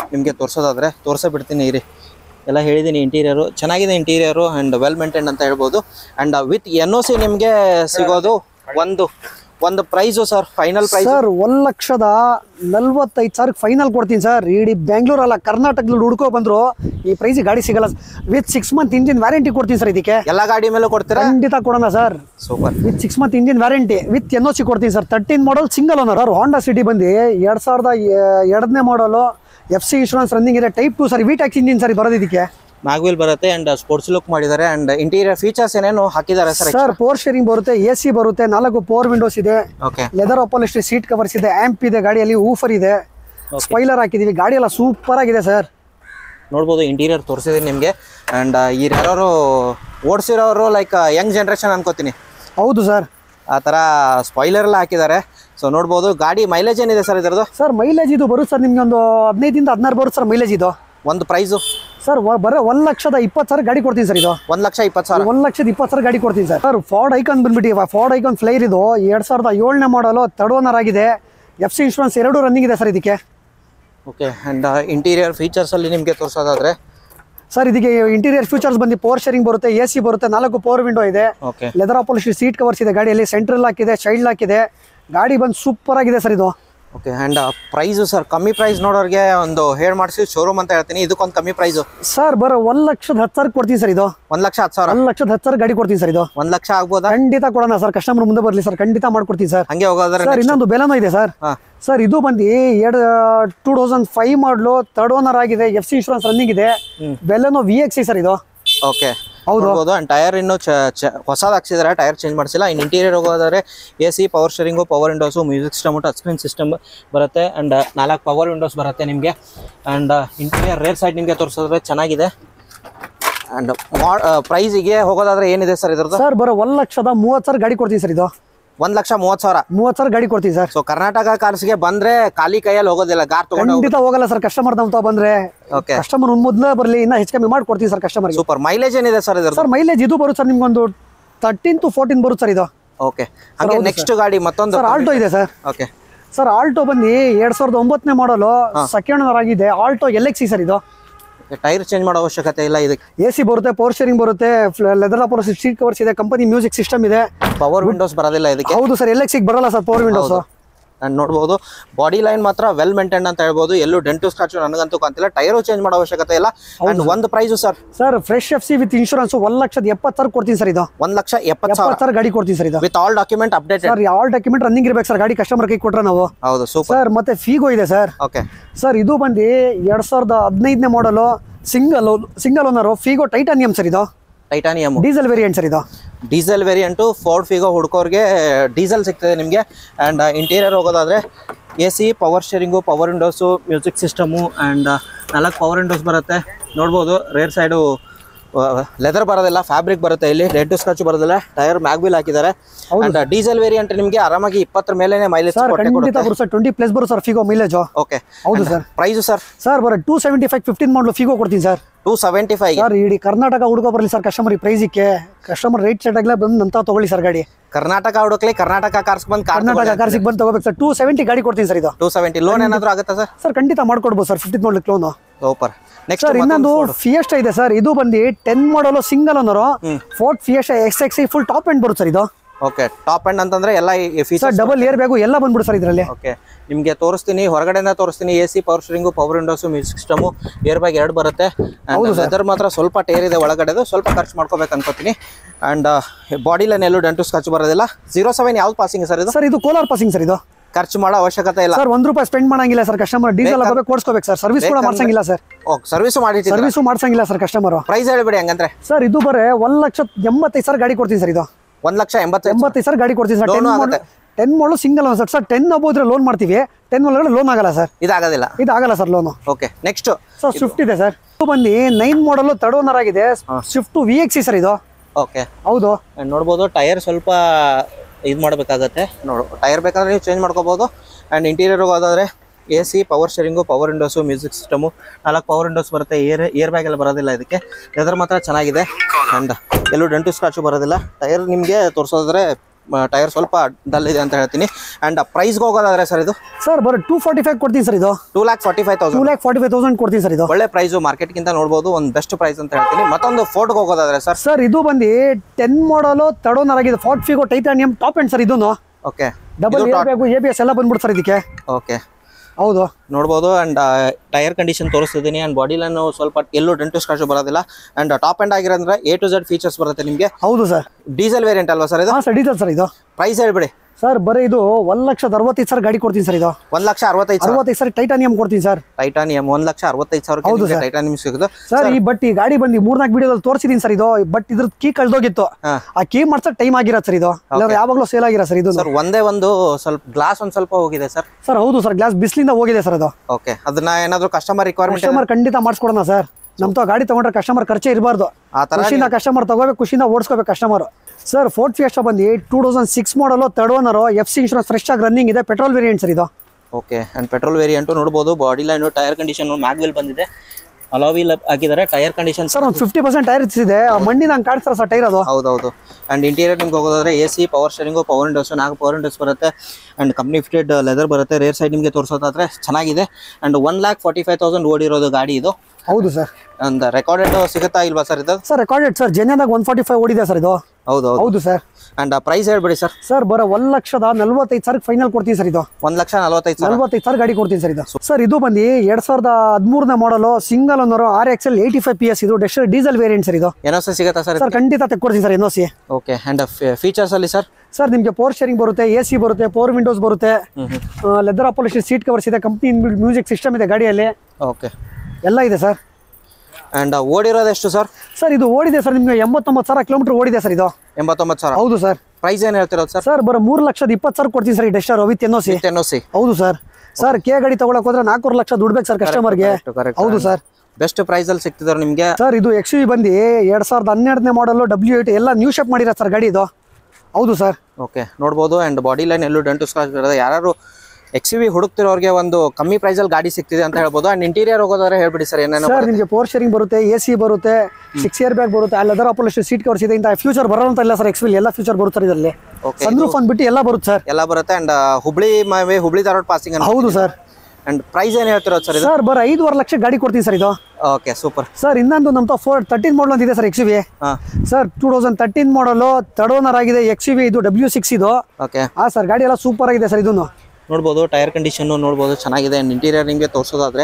ನಿಮಗೆ ತೋರಿಸೋದಾದ್ರೆ ತೋರಿಸೇ ಬಿಡ್ತೀನಿ ಇರಿ ಎಲ್ಲ ಹೇಳಿದ್ದೀನಿ ಇಂಟೀರಿಯರು ಚೆನ್ನಾಗಿದೆ ಇಂಟೀರಿಯರು ಆ್ಯಂಡ್ ವೆಲ್ ಮೇಂಟೈನ್ ಅಂತ ಹೇಳ್ಬೋದು and with N O C ನಿಮಗೆ ಸಿಗೋದು ಒಂದು ಒಂದು price sir final price sir ಒಂದ್ ಲಕ್ಷದ ನಲ್ವತ್ತೈದು ಸಾವಿರ ಫೈನಲ್ ಕೊಡ್ತೀನಿ ಸರ್ ಇಡೀ ಬೆಂಗಳೂರು ಅಲ್ಲ ಕರ್ನಾಟಕದಲ್ಲಿ ಹುಡ್ಕೋ ಬಂದ್ರು ಈ ಪ್ರೈಸಿಗೆ ಗಾಡಿ ಸಿಗಲ್ಲ with six month engine warranty ಕೊಡ್ತೀನಿ ಸರ್ ಇದಕ್ಕೆ ಎಲ್ಲ ಗಾಡಿ ಮೇಲೂ ಕೊಡ್ತೀರಾ ಖಂಡಿತ ಕೊಡೋಣ sir super with six month engine warranty with N O C ಕೊಡ್ತೀನಿ sir thirteen model single owner sir Honda City ಬಂದು ಎರಡ್ ಸಾವಿರದ ಎರಡನೇ model F C insurance running ಇದೆ type two sir VTEC engine sir ಬರೋದು ಇದಕ್ಕೆ mag wheel ಬರುತ್ತೆ and sports look ಮಾಡಿದ್ದಾರೆ ಆ್ಯಂಡ್ ಇಂಟೀರಿಯರ್ ಫೀಚರ್ಸ್ ಏನೇನು ಹಾಕಿದ್ದಾರೆ ಸರ್ ಸರ್ ಪೋರ್ ಶೇರಿಂಗ್ ಬರುತ್ತೆ ಎ ಸಿ ಬರುತ್ತೆ ನಾಲ್ಕು ಪವರ್ ವಿಂಡೋಸ್ ಇದೆ okay leather upholstery seat covers ಇದೆ ಆಂಪ್ ಇದೆ ಗಾಡಿಯಲ್ಲಿ ಊಫರ್ ಇದೆ ಸ್ಪೈಲರ್ ಹಾಕಿದೀವಿ ಗಾಡಿ ಎಲ್ಲ ಸೂಪರ್ ಆಗಿದೆ ಸರ್ ನೋಡ್ಬೋದು ಇಂಟೀರಿಯರ್ ತೋರಿಸಿದ್ದೀನಿ ನಿಮಗೆ ಆ್ಯಂಡ್ ಈ ಯಾರು ಓಡಿಸಿರೋರು ಲೈಕ್ ಯಂಗ್ ಜನ್ರೇಷನ್ ಅನ್ಕೋತೀನಿ ಹೌದು ಸರ್ ಆ ಥರ ಸ್ಪಾಯ್ಲರ್ ಎಲ್ಲ ಹಾಕಿದ್ದಾರೆ ಸೊ ನೋಡ್ಬೋದು ಗಾಡಿ ಮೈಲೇಜ್ ಏನಿದೆ ಸರ್ ಇದರದ್ದು ಸರ್ ಮೈಲೇಜ್ ಇದು ಬರುತ್ತೆ ಸರ್ ನಿಮ್ಗೆ ಒಂದು ಹದಿನೈದಿಂದ ಹದಿನಾರು ಬರುತ್ತೆ ಸರ್ ಮೈಲೇಜ್ ಇದು ಒಂದು ಪ್ರೈಸು ಸರ್ ಬರೋ ಒಂದ್ ಲಕ್ಷದ ಇಪ್ಪತ್ತು ಸಾವಿರ ಗಾಡಿ ಕೊಡ್ತೀನಿ ಸರ್ ಇದು ಒಂದು ಲಕ್ಷ ಇಪ್ಪತ್ತು ಸಾವಿರ ಒಂದ್ ಲಕ್ಷದ ಇಪ್ಪತ್ತು ಸಾವಿರ ಗಾಡಿ ಕೊಡ್ತೀನಿ ಸರ್ ಸರ್ ಫಾರ್ಡ್ ಐಕಾನ್ ಬಂದ್ಬಿಟ್ಟು ಫಾರ್ಡ್ ಐಕಾನ್ ಫ್ಲೈರ್ ಇದು ಎರಡ್ ಸಾವಿರದ ಏಳನೇ ಮಾಡಲು ಥರ್ಡ್ ಓನರ್ ಆಗಿದೆ ಎಫ್ ಸಿ ಇನ್ಶೂರೆನ್ಸ್ ಎರಡು ರನ್ನಿಂಗ್ ಇದೆ ಸರ್ ಇದಕ್ಕೆ ಓಕೆ ಆ್ಯಂಡ್ ಇಂಟೀರಿಯರ್ ಫೀಚರ್ಸಲ್ಲಿ ನಿಮಗೆ ತೋರಿಸೋದಾದ್ರೆ ಸರ್ ಇದಕ್ಕೆ ಇಂಟೀರಿಯರ್ ಫೀಚರ್ಸ್ ಬಂದು ಪವರ್ ಶೇರಿಂಗ್ ಬರುತ್ತೆ ಎ ಸಿ ಬರುತ್ತೆ ನಾಲ್ಕು ಪವರ್ ವಿಂಡೋ ಇದೆ okay leather upholstery seat covers ಇದೆ ಗಾಡಿಯಲ್ಲಿ ಸೆಂಟ್ರಲ್ ಹಾಕಿದೆ ಚೈಲ್ಡ್ ಹಾಕಿದೆ ಗಾಡಿ ಬಂದು ಸೂಪರ್ ಆಗಿದೆ ಸರ್ ಇದು ಓಕೆ ಆ್ಯಂಡ್ ಪ್ರೈಸು ಸರ್ ಕಮ್ಮಿ ಪ್ರೈಸ್ ನೋಡೋರಿಗೆ ಒಂದು ಹೇಳಿ ಮಾಡಿಸಿ ಶೋರೂಮ್ ಅಂತ ಹೇಳ್ತೀನಿ ಇದಕ್ಕೊಂದು ಕಮ್ಮಿ ಪ್ರೈಸು ಸರ್ ಬರೋ ಒಂದ್ ಲಕ್ಷದ ಹತ್ತು ಸಾವಿರ ಕೊಡ್ತೀನಿ ಸರ್ ಇದು ಒಂದು ಲಕ್ಷ ಹತ್ತು ಸಾವಿರ ಒಂದ್ ಲಕ್ಷದ ಹತ್ತು ಸಾವಿರ ಗಾಡಿ ಕೊಡ್ತೀನಿ ಸರ್ ಇದು ಒಂದು ಲಕ್ಷ ಆಗ್ಬೋದಾ ಖಂಡಿತ ಕೊಡೋಣ ಸರ್ ಕಸ್ಟಮರ್ ಮುಂದೆ ಬರಲಿ ಸರ್ ಖಂಡಿತ ಮಾಡ್ಕೊಡ್ತೀನಿ ಸರ್ ಹಂಗೆ ಹೋಗೋದಾದ್ರೆ ಸರ್ ಇನ್ನೊಂದು ಬೆಲೆನೂ ಇದೆ ಸರ್ ಹಾಂ ಸರ್ ಇದು ಬಂದು ಎರಡು two thousand five model third owner ಆಗಿದೆ ಎಫ್ ಸಿ ಇನ್ಶೂರೆನ್ಸ್ ರನ್ನಿಂಗ್ ಇದೆ ಬೆಲೆನೋ ವಿ ಎಕ್ಸ್ ಸರ್ ಇದು ಓಕೆ ಹೌದು. ಹೌದು ಅಂಡ್ ಟೈರ್ ಇನ್ನು ಚ ಚ ಹೊಸದು ಹಾಕ್ಸಿದ್ದಾರೆ ಟೈರ್ ಚೇಂಜ್ ಮಾಡಿಸಿಲ್ಲ ಇನ್ನು ಇಂಟೀರಿಯರ್ ಹೋಗೋದಾದ್ರೆ A C power steering power windows music system touch screen system ಬರುತ್ತೆ ಆ್ಯಂಡ್ ನಾಲ್ಕು ಪವರ್ ವಿಂಡೋಸ್ ಬರುತ್ತೆ ನಿಮಗೆ ಆ್ಯಂಡ್ ಇಂಟೀರಿಯರ್ ರೇರ್ ಸೈಡ್ ನಿಮಗೆ ತೋರಿಸಿದ್ರೆ ಚೆನ್ನಾಗಿದೆ ಆ್ಯಂಡ್ ಪ್ರೈಸಿಗೆ ಹೋಗೋದಾದ್ರೆ ಏನಿದೆ ಸರ್ ಇದ್ರದ್ದು ಸರ್ ಬರೋ ಒಂದ್ ಲಕ್ಷದ ಮೂವತ್ತು ಸಾವಿರ ಗಾಡಿ ಕೊಡ್ತೀನಿ ಸರ್ ಇದು ಒಂದು ಲಕ್ಷ ಮೂವತ್ತು ಸಾವಿರ ಮೂವತ್ತು ಸಾವಿರ ಗಾಡಿ ಕೊಡ್ತೀನಿ ಸರ್ ಸೊ ಕರ್ನಾಟಕ ಕಾರ್ಸ್ಗೆ ಬಂದ್ರೆ ಖಾಲಿ ಕೈಯಲ್ಲಿ ಹೋಗೋದಿಲ್ಲ ಕಾರ್ ತಗೊಂಡು ಖಂಡಿತ ಹೋಗಲ್ಲ ಸರ್ ಕಸ್ಟಮರ್ ನಮ್ಮ ತಾವ ಬಂದ್ರೆ ಓಕೆ ಕಸ್ಟಮರ್ ಮೊದಲೇ ಬರಲಿ ಇನ್ನ ಹೆಚ್ಚು ಕಮ್ಮಿ ಮಾಡ್ಕೊಡ್ತೀನಿ ಸರ್ ಕಸ್ಟಮರ್ಗೆ ಸೂಪರ್ ಮೈಲೇಜ್ ಏನಿದೆ ಸರ್ ಇದ್ರದ್ದು ಸರ್ ಮೈಲೇಜ್ ಇದು ಬರುತ್ತೆ ಸರ್ ನಿಮ್ಗೊಂದು ತರ್ಟೀನ್ ಟು ಫೋರ್ಟೀನ್ ಬರುತ್ತೆ ಸರ್ ಇದು ಓಕೆ ಹಾಗೆ ನೆಕ್ಸ್ಟ್ ಗಾಡಿ ಮತ್ತೊಂದು ಸರ್ ಆಲ್ಟೋ ಇದೆ ಸರ್ ಓಕೆ ಸರ್ ಆಲ್ಟೋ ಬಂದು ಎರಡ್ ಸಾವಿರದ ಒಂಬತ್ತನೇ ಮಾಡಲು ಸೆಕೆಂಡ್ ಓನರ್ ಆಗಿದೆ ಆಲ್ಟೋ ಎಲ್ ಎಕ್ಸಿ ಸರ್ ಇದು ಟೈರ್ ಚೇಂಜ್ ಮಾಡೋ ಅವಶ್ಯಕತೆ ಇಲ್ಲ ಇದಕ್ಕೆ ಎ ಸಿ ಬರುತ್ತೆ ಪವರ್ ಶೇರಿಂಗ್ ಬರುತ್ತೆ ಲೆದರ್ ಅಪೋರ್ ಸೀಟ್ ಕವರ್ಸ್ ಇದೆ ಕಂಪನಿ ಮ್ಯೂಸಿಕ್ ಸಿಸ್ಟಮ್ ಇದೆ ಪವರ್ ವಿಂಡೋಸ್ ಬರೋದಿಲ್ಲ ಇದಕ್ಕೆ ಹೌದು ಸರ್ ಎಲ್ ಎಕ್ಸಿಗೆ ಬರಲ್ಲ ಸರ್ ಪವರ್ ವಿಂಡೋಸ್ ನಾನು ನೋಡ್ಬೋದು ಬಾಡಿ ಲೈನ್ ಮಾತ್ರ ವೆಲ್ ಮೇಂಟೈನ್ ಅಂತ ಹೇಳ್ಬೋದು ಎಲ್ಲೂ ಡೆಂಟು ಸ್ಕ್ರಾಚ್ ನನಗಂತೂ ಕಾಣ್ತಿಲ್ಲ ಟೈರು ಚೇಂಜ್ ಮಾಡೋ ಅವಶ್ಯಕತೆ ಇಲ್ಲ ಅಂಡ್ ಒಂದು price sir sir fresh F C with insurance ಒಂದ್ ಲಕ್ಷದ ಎಪ್ಪತ್ತು ಸಾವಿರ ಕೊಡ್ತೀನಿ ಸರ್ ಇದು ಒಂದ್ ಲಕ್ಷ ಎಪ್ಪತ್ತು ಸಾವಿರ ಎಪ್ಪತ್ತು ಸಾವಿರ ಗಾಡಿ ಕೊಡ್ತೀನಿ ಸರ್ ಇದು with all document updated sir all document running ಇರ್ಬೇಕು ಸರ್ ಗಾಡಿ ಕಸ್ಟಮರ್ ಕೈ ಕೊಟ್ರೆ ನಾವು ಹೌದು ಸೂಪರ್ ಸರ್ ಮತ್ತೆ ಫೀಗೋ ಇದೆ ಸರ್ ಓಕೆ ಸರ್ ಇದು ಬಂದು ಎರಡ್ ಸಾವಿರದ ಹದಿನೈದನೇ model single single owner Figo Titanium sir ಇದು ಟೈಟಾನಿಯಮ್ ಡೀಸೆಲ್ ವೇರಿಯಂಟ್ ಸರ್ ಇದು ಡೀಸೆಲ್ ವೇರಿಯಂಟು ಫೋರ್ಡ್ ಫಿಗೋ ಹುಡ್ಕೋರ್ಗೆ ಡೀಸೆಲ್ ಸಿಗ್ತದೆ ನಿಮಗೆ ಆ್ಯಂಡ್ ಇಂಟೀರಿಯರ್ ಹೋಗೋದಾದ್ರೆ A C power steering power windows music system and ನಾಲ್ಕು ಪವರ್ ವಿಂಡೋಸ್ ಬರುತ್ತೆ ನೋಡ್ಬೋದು ರೇರ್ ಸೈಡು ಲೆದರ್ ಬರೋದಿಲ್ಲ ಫ್ಯಾಬ್ರಿಕ್ ಬರುತ್ತೆ ಇಲ್ಲಿ ರೆಡ್ ಸ್ಕಾಚ್ ಬರೋದಿಲ್ಲ ಟೈರ್ ಮ್ಯಾಗ್ವಿಲ್ ಹಾಕಿದ್ದಾರೆ ಆ್ಯಂಡ್ ಡೀಸೆಲ್ ವೇರಿಯಂಟ್ ನಿಮಗೆ ಆರಾಮಾಗಿ ಇಪ್ಪತ್ತರ ಮೇಲೇನೆ ಮೈಲೇಜ್ ಸರ್ ಕೊಟ್ಟೆ ಖಂಡಿತ ಕೊಡುತ್ತೆ ಬರುತ್ತೆ ಸರ್ ಟ್ವೆಂಟಿ ಪ್ಲಸ್ ಬರುತ್ತೆ ಸರ್ ಫಿಗೋ ಮೈಲೇಜು ಓಕೆ ಹೌದು ಸರ್ ಪ್ರೈಸು ಸರ್ ಸರ್ ಬರೋ two seventy five fifteen model Figo ಕೊಡ್ತೀನಿ sir two seventy five sir ಇಡೀ ಕರ್ನಾಟಕ ಹುಡುಗ ಬರಲಿ ಸರ್ ಕಸ್ಟಮರ್ ಈ ಪ್ರೈಸಿಗೆ ಕಸ್ಟಮರ್ ರೇಟ್ ಸೆಟ್ ಆಗಲೇ ಬಂದು ನಂತ ತಗೊಳ್ಳಿ ಸರ್ ಗಾಡಿ ಕರ್ನಾಟಕ ಹುಡುಕ್ಲಿ ಕರ್ನಾಟಕ ಕಾರ್ಸ್ ಬಂದು ಕಾರ್ ಕರ್ನಾಟಕ ಕಾರ್ಸಿಗೆ ಬಂದು ತಗೋಬೇಕು ಸರ್ ಟೂ ಸೆವೆಂಟಿ ಗಾಡಿ ಕೊಡ್ತೀನಿ ಸರ್ ಇದು ಟೂ ಸೆವೆಂಟಿ ಲೋನ್ ಏನಾದರೂ ಆಗುತ್ತಾ ಸರ್ ಸರ್ ಖಂಡಿತ ಮಾಡ್ಕೊಡ್ಬೋದು ಸರ್ ಫಿಫ್ಟೀನ್ ಮಾಡ್ಲಿಕ್ಕೆ ಲೋನು ಸೂಪರ್ ನೆಕ್ಸ್ಟ್ ಸರ್ ಇನ್ನೊಂದು ಫಿಯೆಸ್ಟಾ ಇದೆ ಸರ್ ಇದು ಬಂದು ten model single owner Ford Fiesta X X full top end ಬರುತ್ತೆ ಸರ್ ಇದು ಓಕೆ ಟಾಪ್ ಎಂಡ್ ಅಂತಂದ್ರೆ ಎಲ್ಲ sir features double air bag ಎಲ್ಲ ಬಂದ್ಬಿಡು ಸರ್ ಇದರಲ್ಲಿ ಓಕೆ ನಿಮಗೆ ತೋರಿಸ್ತೀನಿ ಹೊರಗಡೆಯಿಂದ ತೋರಿಸ್ತೀನಿ A C power steering power windows music system air bag ಎರಡು ಬರುತ್ತೆ ವೆದರ್ ಮಾತ್ರ ಸ್ವಲ್ಪ ಟೇರ್ ಇದೆ ಒಳಗಡೆದು ಸ್ವಲ್ಪ ಖರ್ಚು ಮಾಡ್ಕೋಬೇಕು ಅನ್ಕೋತೀನಿ ಆ್ಯಂಡ್ ಬಾಡಿ ಲೈನ್ ಎಲ್ಲೂ ಡೆಂಟು ಸ್ಕಾಚ್ ಬರೋದಿಲ್ಲ ಜೀರೋ ಸೆವೆನ್ ಯಾವ್ದು ಪಾಸಿಂಗ್ ಸರ್ ಇದು ಸರ್ ಇದು ಕೋಲಾರ್ ಪಾಸಿಂಗ್ ಸರ್ ಇದು ಖರ್ಚು ಮಾಡೋ ಅವಶ್ಯಕತೆ ಇಲ್ಲ ಸರ್ ಒಂದ್ ರೂಪಾಯಿ ಸ್ಪೆಂಡ್ ಮಾಡಂಗಿಲ್ಲ ಸರ್ ಕಸ್ಟಮರ್ ಡೀಸೆಲ್ ಹಾಕೋಬೇಕು ಕೊಡ್ಸ್ಕೋಬೇಕು ಸರ್ ಸರ್ವಿಸ್ ಕೂಡ ಮಾಡ್ಸಂಗಿಲ್ಲ ಸರ್ ಓಕೆ ಸರ್ವಿಸು ಮಾಡಿಟ್ಟಿದ್ರೆ ಸರ್ವಿಸು ಮಾಡ್ಸಂಗಿಲ್ಲ ಸರ್ ಕಸ್ಟಮರ್ ಪ್ರೈಸ್ ಹೇಳಿಬಿಡಿ ಹಂಗಂದ್ರೆ ಸರ್ ಇದು ಬರೇ ಒಂದ್ ಲಕ್ಷ ಎಂಬತ್ತೈದು ಸಾವಿರ ಗಾಡಿ ಕೊಡ್ತೀನಿ ಸರ್ ಇದು ಒಂದು ಲಕ್ಷ ಎಂಬತ್ತೈದು ಎಂಬತ್ತೈದು ಸಾವಿರ ಗಾಡಿ ಕೊಡ್ತೀನಿ ಸರ್ Loan ಟೆನ್ ಆಗುತ್ತೆ. Ten model single sir sir ten ಅಬೋದ್ರೆ ಲೋನ್ ಮಾಡ್ತೀವಿ ಟೆನ್ ಒಳಗಡೆ ಲೋನ್ ಆಗಲ್ಲ ಸರ್ ಇದಾಗೋದಿಲ್ಲ ಇದು ಆಗಲ್ಲ sir loan okay next sir Swift ಇದೆ ಸರ್ ಇದು ಬಂದು ನೈನ್ ಮಾಡಲು ತರ್ಡ್ ಓನರ್ ಆಗಿದೆ ಸ್ವಿಫ್ಟ್ ವಿ ಎಕ್ಸಿ ಸರ್ ಇದು ಓಕೆ ಹೌದು And ನೋಡ್ಬೋದು ಟೈರ್ ಸ್ವಲ್ಪ ಇದು ಮಾಡಬೇಕಾಗತ್ತೆ ನೋಡು ಟೈರ್ ಬೇಕಾದ್ರೆ ನೀವು ಚೇಂಜ್ ಮಾಡ್ಕೋಬೋದು ಆ್ಯಂಡ್ ಇಂಟೀರಿಯರ್ ಹೋಗೋದಾದ್ರೆ A C power steering power windows music system ನಾಲ್ಕು ಪವರ್ ವಿಂಡೋಸ್ ಬರುತ್ತೆ ಏರ್ ಏರ್ ಬ್ಯಾಗ್ ಎಲ್ಲ ಬರೋದಿಲ್ಲ ಇದಕ್ಕೆ ಲೆದರ್ ಮಾತ್ರ ಚೆನ್ನಾಗಿದೆ ಆ್ಯಂಡ್ ಎಲ್ಲೂ ಡೆಂಟು ಸ್ಕ್ರಾಚು ಬರೋದಿಲ್ಲ ಟೈರ್ ನಿಮಗೆ ತೋರಿಸೋದಾದ್ರೆ ಟೈರ್ ಸ್ವಲ್ಪ ಡಲ್ ಇದೆ ಅಂತ ಹೇಳ್ತೀನಿ ಆ್ಯಂಡ್ ಪ್ರೈಸ್ಗೆ ಹೋಗೋದಾದ್ರೆ ಸರ್ ಇದು ಸರ್ ಬರೋ ಟೂ ಫಾರ್ಟಿ ಫೈವ್ ಕೊಡ್ತೀನಿ ಸರ್ ಇದು two lakh forty five two thousand lakh forty five thousand ಕೊಡ್ತೀನಿ ಸರ್ ಇದು ಒಳ್ಳೆ ಪ್ರೈಸು ಮಾರ್ಕೆಟ್ಗಿಂತ ನೋಡ್ಬೋದು ಒಂದು ಬೆಸ್ಟ್ ಪ್ರೈಸ್ ಅಂತ ಹೇಳ್ತೀನಿ ಮತ್ತೊಂದು ಫೋರ್ಡ್ಗೆ ಹೋಗೋದಾದ್ರೆ ಸರ್ ಸರ್ ಇದು ಬಂದು ಟೆನ್ ಮಾಡಲು ತರ್ಡ್ ಓನರ್ ಆಗಿದೆ Ford Figo Titanium top end sir ಇದನ್ನು okay double air bag A B S ಎಲ್ಲ ಬಂದ್ಬಿಟ್ಟು ಸರ್ ಇದಕ್ಕೆ ಓಕೆ ಹೌದು ನೋಡ್ಬೋದು ಆ್ಯಂಡ್ ಟೈರ್ ಕಂಡೀಷನ್ ತೋರಿಸ್ತಿದ್ದೀನಿ ಆ್ಯಂಡ್ ಬಾಡಿ ಲೈನು ಸ್ವಲ್ಪ ಎಲ್ಲೂ ಡೆಂಟು ಸ್ಕ್ರಾಚ್ ಬರೋದಿಲ್ಲ ಆ್ಯಂಡ್ ಟಾಪ್ ಎಂಡ್ ಆಗಿರೋದ್ರೆ ಎ ಟು ಝೆಡ್ ಫೀಚರ್ಸ್ ಬರುತ್ತೆ ನಿಮಗೆ ಹೌದು ಸರ್ ಡೀಸೆಲ್ ವೇರಿಯಂಟ್ ಅಲ್ವಾ ಸರ್ ಇದು ಹಾಂ ಸರ್ ಡೀಸೆಲ್ ಸರ್ ಇದು ಪ್ರೈಸ್ ಹೇಳ್ಬಿಡಿ ಸರ್ ಬರೀ ಇದು ಒಂದು ಲಕ್ಷದ ಅರವತ್ತೈದು ಸಾವಿರ ಗಾಡಿ ಕೊಡ್ತೀನಿ ಸರ್ ಇದು ಒಂದು ಲಕ್ಷ ಅರವತ್ತೈದು ಸಾವಿರ ಅರವತ್ತೈದು ಸಾವಿರ ಟೈಟಾನಿಯಂ ಕೊಡ್ತೀನಿ ಸರ್ ಟೈಟಾನಿಯಂ ಒಂದು ಲಕ್ಷ ಅರವತ್ತೈದು ಸಾವಿರ ಟೈಟಾನಿಯಂ ಸಿಗೋದು ಸರ್ ಈ ಬಟ್ ಈ ಗಾಡಿ ಬಂದು ಮೂರ್ನಾಲ್ಕು ವಿಡಿಯೋದಲ್ಲಿ ತೋರಿಸಿದೀನಿ ಸರ್ ಇದು ಬಟ್ ಇದ್ರ ಕೀ ಕಳ್ದೋಗಿತ್ತು ಹಾ. ಆ ಕೀ ಮಾಡ್ಸಕ್ ಟೈಮ್ ಆಗಿರೋ ಸರ್ ಇದು ಇಲ್ಲಾಂದ್ರೆ ಯಾವಾಗಲೂ ಸೇಲ್ ಆಗಿರೋ ಸರ್ ಇದು ಸರ್ ಒಂದೇ ಒಂದು ಸ್ವಲ್ಪ ಗ್ಲಾಸ್ ಒಂದು ಸ್ವಲ್ಪ ಹೋಗಿದೆ ಸರ್ ಸರ್ ಹೌದು ಸರ್ ಗ್ಲಾಸ್ ಬಿಸಿಲಿಂದ ಹೋಗಿದೆ ಸರ್ ಅದು ಓಕೆ ಅದನ್ನ ಏನಾದರೂ ಕಸ್ಟಮರ್ ರಿಕ್ವೈರ್ಮೆಂಟ್ ಕಸ್ಟಮರ್ ಖಂಡಿತ ಮಾಡಿಸ್ಕೊಡೋಣ ಸರ್ ನಮ್ ತ ಗಾಡಿ ತಗೊಂಡ್ರೆ ಕಸ್ಟಮರ್ ಖರ್ಚೇ ಇರಬಾರ್ದು ಆ ಥರ ಖುಷಿಯಿಂದ ಕಸ್ಟಮರ್ ತಗೋಬೇಕು ಖುಷಿಯಿಂದ ಓಡಿಸ್ಕೋಬೇಕು ಕಸ್ಟಮರ್ ಸರ್ ಫೋರ್ಟ್ ಫಿಯಸ್ಟಾ ಬಂದು ಟೂ ತೌಸಂಡ್ ಸಿಕ್ಸ್ ಮಾಡಲು third owner F C insurance fresh ಆಗಿ ರನ್ನಿಂಗ್ ಇದೆ ಪೆಟ್ರೋಲ್ ವೇರಿಯಂಟ್ ಸರ್ ಇದು ಓಕೆ ಆ್ಯಂಡ್ ಪೆಟ್ರೋಲ್ ವೇರಿಯಂಟು ನೋಡ್ಬೋದು body line tyre condition mag wheel ಬಂದಿದೆ ಅಲಾವಿಲ್ ಹಾಕಿದ್ದಾರೆ ಟೈರ್ ಕಂಡೀಷನ್ ಸರ್ ಒಂದು ಫಿಫ್ಟಿ ಪರ್ಸೆಂಟ್ ಟೈರ್ ಇದೆ ಮಣ್ಣಿನ ಹಂಗೆ ಕಾಣಿಸ್ತಾರೆ ಸರ್ ಟೈರ್ ಅದು ಹೌದೌದು ಆ್ಯಂಡ್ ಇಂಟೀರಿಯರ್ ನಿಮ್ಗೆ ಹೋಗೋದಾದ್ರೆ A C power steering power windows ನಾಲ್ಕು ಪವರ್ ವಿಂಡೋಸ್ ಬರುತ್ತೆ ಆ್ಯಂಡ್ ಕಂಪ್ನಿ ಫಿಟೆಡ್ ಲೆದರ್ ಬರುತ್ತೆ ರೇರ್ ಸೈಡ್ ನಿಮಗೆ ತೋರಿಸೋದಾದ್ರೆ ಚೆನ್ನಾಗಿದೆ and one lakh forty five thousand ಓಡಿರೋದು ಗಾಡಿ ಇದು ಹೌದು ಸರ್ ಅಂಡ್ ರೆಕಾರ್ಡೆಡ್ ಸಿಗುತ್ತಾ ಇಲ್ವಾ ಸರ್ ಇದು ಸರ್ ರೆಕಾರ್ಡೆಡ್ ಸರ್ ಜೆನ್ಯದಾಗ ಒನ್ ಫಾರ್ಟಿ ಫೈವ್ ಓಡಿದೆ ಸರ್ ಇದು ಹೌದು ಹೌದು ಹೌದು ಸರ್ ಆ್ಯಂಡ್ ಪ್ರೈಸ್ ಹೇಳ್ಬಿಡಿ ಸರ್ ಸರ್ ಬರೋ ಒಂದು ಲಕ್ಷದ ನಲ್ವತ್ತೈದು ಸಾವಿರ ಫೈನಲ್ ಕೊಡ್ತೀನಿ ಸರ್ ಇದು ಒಂದು ಲಕ್ಷ ನಲ್ವತ್ತೈದು ಸಾವಿರ ನಲ್ವತ್ತೈದು ಸಾವಿರ ಗಾಡಿ ಕೊಡ್ತೀನಿ ಸರ್ ಇದು ಸರ್ ಇದು ಬಂದು ಎರಡ್ ಸಾವಿರದ ಹದಿಮೂರನೇ model single owner R X L eighty five P S ಇದು ಡೆಸ್ಟ್ ಡೀಸೆಲ್ ವೇರಿಯಂಟ್ ಸರ್ ಇದು ಏನೋ ಸರ್ ಸಿಗುತ್ತಾ ಸರ್ ಸರ್ ಖಂಡಿತ ತೆಕ್ಕೊಡ್ತೀನಿ sir N C okay and ಫೀಚರ್ಸಲ್ಲಿ ಸರ್ ಸರ್ ನಿಮಗೆ ಪವರ್ ಶೇರಿಂಗ್ ಬರುತ್ತೆ ಎ ಸಿ ಬರುತ್ತೆ ಪವರ್ ವಿಂಡೋಸ್ ಬರುತ್ತೆ ಲೆದರ್ ಅಪೋಲಿಷನ್ ಸೀಟ್ ಕವರ್ಸ್ ಇದೆ ಕಂಪ್ನಿ ಮ್ಯೂಸಿಕ್ ಸಿಸ್ಟಮ್ ಇದೆ ಗಾಡಿಯಲ್ಲಿ ಓಕೆ ಎಲ್ಲ ಇದೆ ಸರ್ ಆ್ಯಂಡ್ ಓಡಿರೋದು ಎಷ್ಟು ಸರ್ ಸರ್ ಇದು ಓಡಿದೆ ಸರ್ ನಿಮಗೆ ಎಂಬತ್ತೊಂಬತ್ತು ಸಾವಿರ ಕಿಲೋಮೀಟರ್ ಓಡಿದೆ ಸರ್ ಇದು ಎಂಬತ್ತೊಂಬತ್ತು ಸಾವಿರ ಹೌದು ಸರ್ ಪ್ರೈಸ್ ಏನು ಹೇಳ್ತಿರೋದು ಸರ್ ಸರ್ ಬರೋ ಮೂರು ಲಕ್ಷದ ಇಪ್ಪತ್ತು ಸಾವಿರ ಕೊಡ್ತೀನಿ ಸರ್ ಈ Duster with N C N C ಹೌದು ಸರ್ ಸರ್ ಕೆ ಗಾಡಿ ತಗೊಳಕ್ ಹೋದ್ರೆ ನಾಲ್ಕೂರು ಲಕ್ಷ ದುಡ್ಬೇಕು ಸರ್ ಕಸ್ಟಮರ್ಗೆ ಕರೆಕ್ಟ್ ಹೌದು ಸರ್ ಬೆಸ್ಟ್ ಪ್ರೈಸಲ್ಲಿ ಸಿಗ್ತಿದ್ದಾರೆ ನಿಮಗೆ ಸರ್ ಇದು ಎಕ್ಸ್ ಯು ಬಂದು ಎರಡ್ ಸಾವಿರದ ಹನ್ನೆರಡನೇ ಮಾಡಲು ಡಬ್ಲ್ಯೂ ಏಟ್ ಎಲ್ಲ ನ್ಯೂ ಶೇಪ್ ಮಾಡಿರೋ ಸರ್ ಗಾಡಿ ಇದು ಹೌದು ಸರ್ ಓಕೆ ನೋಡ್ಬೋದು ಆ್ಯಂಡ್ ಬಾಡಿ ಲೈನ್ ಎಲ್ಲೂ ಡೆಂಟು ಸ್ಕ್ರಾಚ್ ಇರೋದು ಯಾರು ಎಕ್ಸ್ ವಿ ಹುಡುಕ್ತಿರೋರಿಗೆ ಒಂದು ಕಮ್ಮಿ ಪ್ರೈಸಲ್ಲಿ ಗಾಡಿ ಸಿಗ್ತಿದೆ ಅಂತ ಹೇಳ್ಬೋದು ಆ್ಯಂಡ್ ಇಂಟೀರಿಯರ್ ಹೋಗೋದಾದ್ರೆ ಹೇಳ್ಬಿಡಿ ಸರ್ ಏನೇನೋ ಸರ್ ನಿಮಗೆ ಪವರ್ ಶೇರಿಂಗ್ ಬರುತ್ತೆ ಎ ಸಿ ಬರುತ್ತೆ ಸಿಕ್ಸ್ ಇಯರ್ ಬ್ಯಾಗ್ ಬರುತ್ತೆ ಅಲ್ಲಿ ಅದರ ಅಪೋಲಿಸ್ಟ್ ಸೀಟ್ ಕವರ್ಸ್ ಇದೆ ಇಂಥ ಫ್ಯೂಚರ್ ಬರೋಂತ ಇಲ್ಲ ಸರ್ ಎಕ್ಸ್ವಿಲ್ ಎಲ್ಲ ಫ್ಯೂಚರ್ ಬರುತ್ತೆ ಇದರಲ್ಲಿ Okay, ಸನ್ರೂಫ್ ಅಂದ್ಬಿಟ್ಟು ಎಲ್ಲ ಬರುತ್ತೆ ಸರ್ ಎಲ್ಲ ಬರುತ್ತೆ ಆ್ಯಂಡ್ ಹುಬ್ಳಿ ಮೇ ಹುಬ್ಳಿ ಧಾರವಾಡ ಪಾಸಿಂಗ್ ಅಂತ ಹೌದು ಸರ್ ಆ್ಯಂಡ್ ಪ್ರೈಸ್ ಏನು ಹೇಳ್ತಿರೋದು ಸರ್ ಇದು ಸರ್ ಬರೋ ಐದುವರೆ ಲಕ್ಷ ಗಾಡಿ ಕೊಡ್ತೀನಿ ಸರ್ ಇದು ಓಕೆ ಸೂಪರ್ ಸರ್ ಇನ್ನೊಂದು ನಮ್ಮ ಫೋರ್ ತರ್ಟೀನ್ ಮಾಡಲ್ ಅಂತ ಇದೆ ಸರ್ ಎಕ್ಸ್ ವಿ ಹಾಂ sir two thousand thirteen model third owner ಆಗಿದೆ ಎಕ್ಸ್ ವಿ ಇದು ಡಬ್ಲ್ಯೂ ಸಿಕ್ಸ್ ಇದು ಓಕೆ ಹಾಂ ಸರ್ ಗಾಡಿ ಎಲ್ಲ ಸೂಪರ್ ಆಗಿದೆ ಸರ್ ಇದನ್ನು ನೋಡ್ಬೋದು ಟೈರ್ ಕಂಡೀಷನ್ನು ನೋಡ್ಬೋದು ಚೆನ್ನಾಗಿದೆ ಆ್ಯಂಡ್ ಇಂಟೀರಿಯರ್ ನಿಮಗೆ ತೋರಿಸೋದಾದ್ರೆ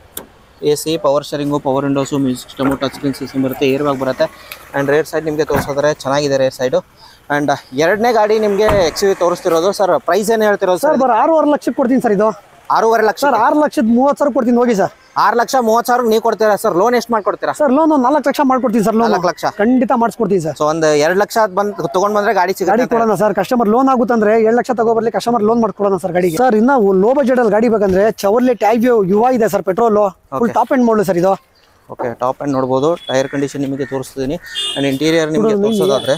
A C power steering power windows music system touch screen system ಬರುತ್ತೆ ಏರ್ ಬ್ಯಾಗ್ ಬರುತ್ತೆ ಆ್ಯಂಡ್ ರೇರ್ ಸೈಡ್ ನಿಮಗೆ ತೋರಿಸೋದ್ರೆ ಚೆನ್ನಾಗಿದೆ ರೇರ್ ಸೈಡು ಆ್ಯಂಡ್ ಎರಡನೇ ಗಾಡಿ ನಿಮಗೆ ಎಕ್ಸ್ ವಿ ತೋರಿಸ್ತಿರೋದು ಸರ್ ಪ್ರೈಸ್ ಏನು ಹೇಳ್ತಿರೋದು ಸರ್ ಸರ್ ಬರೋ ಆರೂವರೆ ಲಕ್ಷಕ್ಕೆ ಕೊಡ್ತೀನಿ ಸರ್ ಇದು ಆರೂವರೆ ಲಕ್ಷ ಸರ್ ಆರು ಲಕ್ಷದ ಮೂವತ್ತು ಸಾವಿರ ಕೊಡ್ತೀನಿ ಹೋಗಿ ಸರ್ ಆರು ಲಕ್ಷ ಮೂವತ್ತು ಸಾವಿರ ನೀವು ಕೊಡ್ತೀರಾ ಸರ್ ಲೋನ್ ಎಷ್ಟು ಮಾಡ್ಕೊಡ್ತೀರಾ ಸರ್ ಲೋನ್ ಒಂದು ನಾಲ್ಕು ಲಕ್ಷ ಮಾಡ್ಕೊಡ್ತೀನಿ ಸರ್ ಲೋನ್ ನಾಲ್ಕು ಲಕ್ಷ ಖಂಡಿತ ಮಾಡಿಸ್ಕೊಡ್ತೀನಿ ಸರ್ ಸೊ ಒಂದು ಎರಡು ಲಕ್ಷ ಬಂದು ತೊಗೊಂಡು ಬಂದರೆ ಗಾಡಿ ಗಾಡಿ ಸಿಗುತ್ತೆ ಕೊಡೋಣ ಸರ್ ಕಸ್ಟಮರ್ ಲೋನ್ ಆಗುತ್ತಂದ್ರೆ ಏಳು ಲಕ್ಷ ತಗೋಬರ್ಲಿ ಕಸ್ಟಮರ್ ಲೋನ್ ಮಾಡ್ಕೊಡೋಣ ಸರ್ ಗಾಡಿಗೆ ಸರ್ ಇನ್ನ ಲೋ ಬಜೆಟ್ ಅಲ್ಲಿ ಗಾಡಿ ಬೇಕಂದ್ರೆ ಚವರ್ಲೆ ಟ್ಯಾಗ್ ಯುವ ಇದೆ sir petrol full top end model sir ಇದು ಓಕೆ ಟಾಪ್ ಆ್ಯಂಡ್ ನೋಡ್ಬೋದು ಟೈರ್ ಕಂಡೀಷನ್ ನಿಮಗೆ ತೋರಿಸ್ತಿದ್ದೀನಿ ಆ್ಯಂಡ್ ಇಂಟೀರಿಯರ್ ನಿಮಗೆ ತೋರಿಸೋದಾದ್ರೆ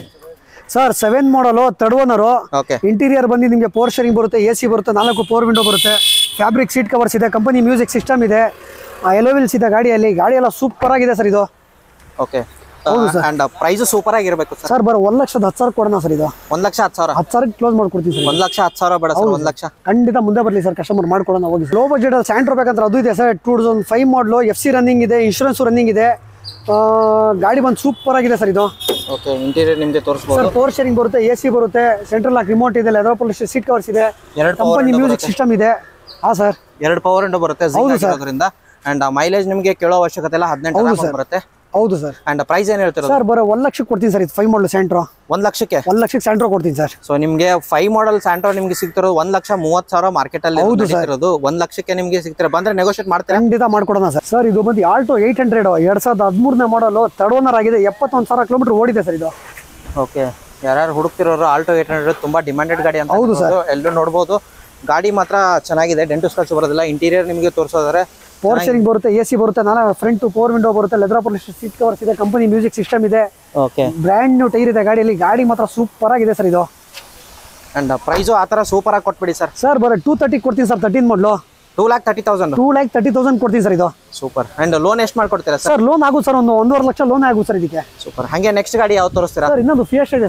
sir seven model third owner okay interior ಬಂದು ನಿಮಗೆ ಪವರ್ ಶೇರಿಂಗ್ ಬರುತ್ತೆ ಎ ಸಿ ಬರುತ್ತೆ ನಾಲ್ಕು ಪವರ್ ವಿಂಡೋ ಬರುತ್ತೆ ಫ್ಯಾಬ್ರಿಕ್ ಸೀಟ್ ಕವರ್ಸ್ ಇದೆ ಕಂಪನಿ ಮ್ಯೂಸಿಕ್ ಸಿಸ್ಟಮ್ ಇದೆ ಎಲೋವಿಲ್ಸ್ ಇದೆ ಗಾಡಿಯಲ್ಲಿ ಗಾಡಿ ಎಲ್ಲ ಸೂಪರ್ ಆಗಿದೆ ಸರ್ ಇದು ಓಕೆ ಆ್ಯಂಡ್ ಪ್ರೈಸು ಸೂಪರ್ ಆಗಿರಬೇಕು ಸರ್ ಸರ್ ಬರೋ ಒಂದು ಲಕ್ಷದ ಹತ್ತು ಸಾವಿರ ಕೊಡೋಣ ಸರ್ ಇದು ಒಂದು ಲಕ್ಷ ಹತ್ತು ಸಾವಿರ ಹತ್ತು ಸಾವಿರಕ್ಕೆ ಕ್ಲೋಸ್ ಮಾಡ್ಕೊಡ್ತೀವಿ ಸರ್ ಒಂದು ಲಕ್ಷ ಹತ್ತು ಸಾವಿರ ಬೇಡ ಸರ್ ಒಂದು ಲಕ್ಷ ಖಂಡಿತ ಮುಂದೆ ಬರಲಿ ಸರ್ ಕಸ್ಟಮರ್ ಮಾಡ್ಕೊಡೋಣ ಹೋಗಿ ಲೋ ಬಜೆಟ್ ಅಲ್ಲಿ ಸ್ಯಾಂಟ್ರೋ ಬೇಕಂದ್ರೆ ಅದು ಇದೆ sir two thousand five model F C running ಇದೆ ಇನ್ಶೂರೆನ್ಸ್ ರನ್ನಿಂಗ್ ಇದೆ ಆ, ಗಾಡಿ ಬಂದು ಸೂಪರ್ ಆಗಿದೆ ಸರ್ ಇದು ಓಕೆ ಇಂಟೀರಿಯರ್ ನಿಮಗೆ ತೋರಿಸ್ಬೋದು ಸರ್ ಪವರ್ ಶೇರಿಂಗ್ ಬರುತ್ತೆ ಎ ಸಿ ಬರುತ್ತೆ ಸೆಂಟ್ರಲ್ ಲಾಕ್ ರಿಮೋಟ್ ಇದೆ ಲೆದರ್ ಪೊಲಿಸ್ ಸೀಟ್ ಕವರ್ಸ್ ಇದೆ ಎರಡು ಪವರ್ ಕಂಪನಿ ಮ್ಯೂಸಿಕ್ ಸಿಸ್ಟಮ್ ಇದೆ ಹಾಂ ಸರ್ ಎರಡು ಪವರ್ ವಿಂಡೋ ಬರುತ್ತೆ ಇರೋದ್ರಿಂದ ಆ್ಯಂಡ್ ಮೈಲೇಜ್ ನಿಮಗೆ ಕೇಳೋ ಅವಶ್ಯಕತೆ ಇಲ್ಲ ಹದಿನೆಂಟು ಬರುತ್ತೆ ಹೌದು ಸರ್ ಆ್ಯಂಡ್ ಪ್ರೈಸ್ ಏನು ಹೇಳ್ತಿರೋದು ಸರ್ ಬರೋ ಒಂದು ಲಕ್ಷಕ್ಕೆ ಕೊಡ್ತೀನಿ ಸರ್ ಇದು ಫೈವ್ ಮಾಡಲು ಸ್ಯಾಂಟ್ರೋ ಒಂದು ಲಕ್ಷಕ್ಕೆ ಒಂದು ಲಕ್ಷಕ್ಕೆ ಸ್ಯಾಂಟ್ರೋ ಕೊಡ್ತೀನಿ ಸರ್ ಸೊ ನಿಮಗೆ ಫೈವ್ ಮಾಡಲ್ ಸ್ಯಾಂಟ್ರೋ ನಿಮಗೆ ಸಿಗ್ತಿರೋದು ಒಂದು ಲಕ್ಷ ಮೂವತ್ತು ಸಾವಿರ ಮಾರ್ಕೆಟಲ್ಲಿ ಇರೋದು ಒಂದು ಲಕ್ಷಕ್ಕೆ ನಿಮಗೆ ಸಿಗ್ತಿರೋ ಬಂದರೆ ನೆಗೋಷಿಯೇಟ್ ಮಾಡ್ತೀರಾ ಖಂಡಿತ ಮಾಡ್ಕೊಡೋಣ ಸರ್ ಸರ್ ಇದು ಬಂದು ಆಲ್ಟೋ ಏಯ್ಟ್ ಹಂಡ್ರೆಡ್ ಎರಡು ಸಾವಿರದ ಹದಿಮೂರನೇ ಮಾಡಲು ತರ್ಡ್ ಓನರ್ ಆಗಿದೆ ಎಪ್ಪತ್ತೊಂದು ಸಾವಿರ ಕಿಲೋಮೀಟರ್ ಓಡಿದೆ ಸರ್ ಇದು ಓಕೆ ಯಾರ್ಯಾರು ಹುಡುಕ್ತಿರೋರು ಆಲ್ಟೋ ಏಟ್ ಹಂಡ್ರೆಡ್ ತುಂಬ ಡಿಮ್ಯಾಂಡೆಡ್ ಗಾಡಿ ಅಂತ ಹೌದು ಹೇಳ್ಬೋದು. ಎಲ್ಲರೂ ನೋಡ್ಬೋದು ಗಾಡಿ ಮಾತ್ರ ಚೆನ್ನಾಗಿದೆ ಡೆಂಟು ಸ್ಕ್ರಾಚ್ ಬರೋದಿಲ್ಲ ಇಂಟೀರಿಯರ್ ನಿಮಗೆ ತೋರಿಸೋದಾದ್ರೆ ಪವರ್ ಶೇರಿಂಗ್ ಬರುತ್ತೆ ಎ ಸಿ ಬರುತ್ತೆ ನಾಲ್ಕು ಫ್ರಂಟ್ ಪವರ್ ವಿಂಡೋ ಬರುತ್ತೆ ಲೆದರ್ ಪೊಲಿಸ್ ಸೀಟ್ ಕವರ್ಸ್ ಇದೆ ಕಂಪನಿ ಮ್ಯೂಸಿಕ್ ಸಿಸ್ಟಮ್ ಇದೆ ಓಕೆ ಬ್ರ್ಯಾಂಡ್ ನ್ಯೂ ಟೈರ್ ಇದೆ ಗಾಡಿಯಲ್ಲಿ ಗಾಡಿ ಮಾತ್ರ ಸೂಪರ್ ಆಗಿದೆ ಸರ್ ಇದು ಆ್ಯಂಡ್ ಪ್ರೈಸು ಆ ಥರ ಸೂಪರಾಗಿ ಕೊಟ್ಬಿಡಿ ಸರ್ ಸರ್ ಬರೋ ಟೂ ತರ್ಟಿ ಕೊಡ್ತೀನಿ sir thirteen model two lakh thirty thousand two lakh thirty thousand ಕೊಡ್ತೀನಿ ಸರ್ ಇದು ಸೂಪರ್ ಆ್ಯಂಡ್ ಲೋನ್ ಎಷ್ಟು ಮಾಡ್ಕೊಡ್ತೀರಾ ಸರ್ ಸರ್ ಲೋನ್ ಆಗುತ್ತೆ ಸರ್ ಒಂದು ಒಂದೂವರೆ ಲಕ್ಷ ಲೋನ್ ಆಗುತ್ತೆ ಸರ್ ಇದಕ್ಕೆ ಸೂಪರ್ ಹಾಗೆ ನೆಕ್ಸ್ಟ್ ಗಾಡಿ ಯಾವ್ದು ತೋರಿಸ್ತೀರಾ ಸರ್ ಇನ್ನೊಂದು ಫಿಯಸ್ಟ್ ಇದೆ ಸರ್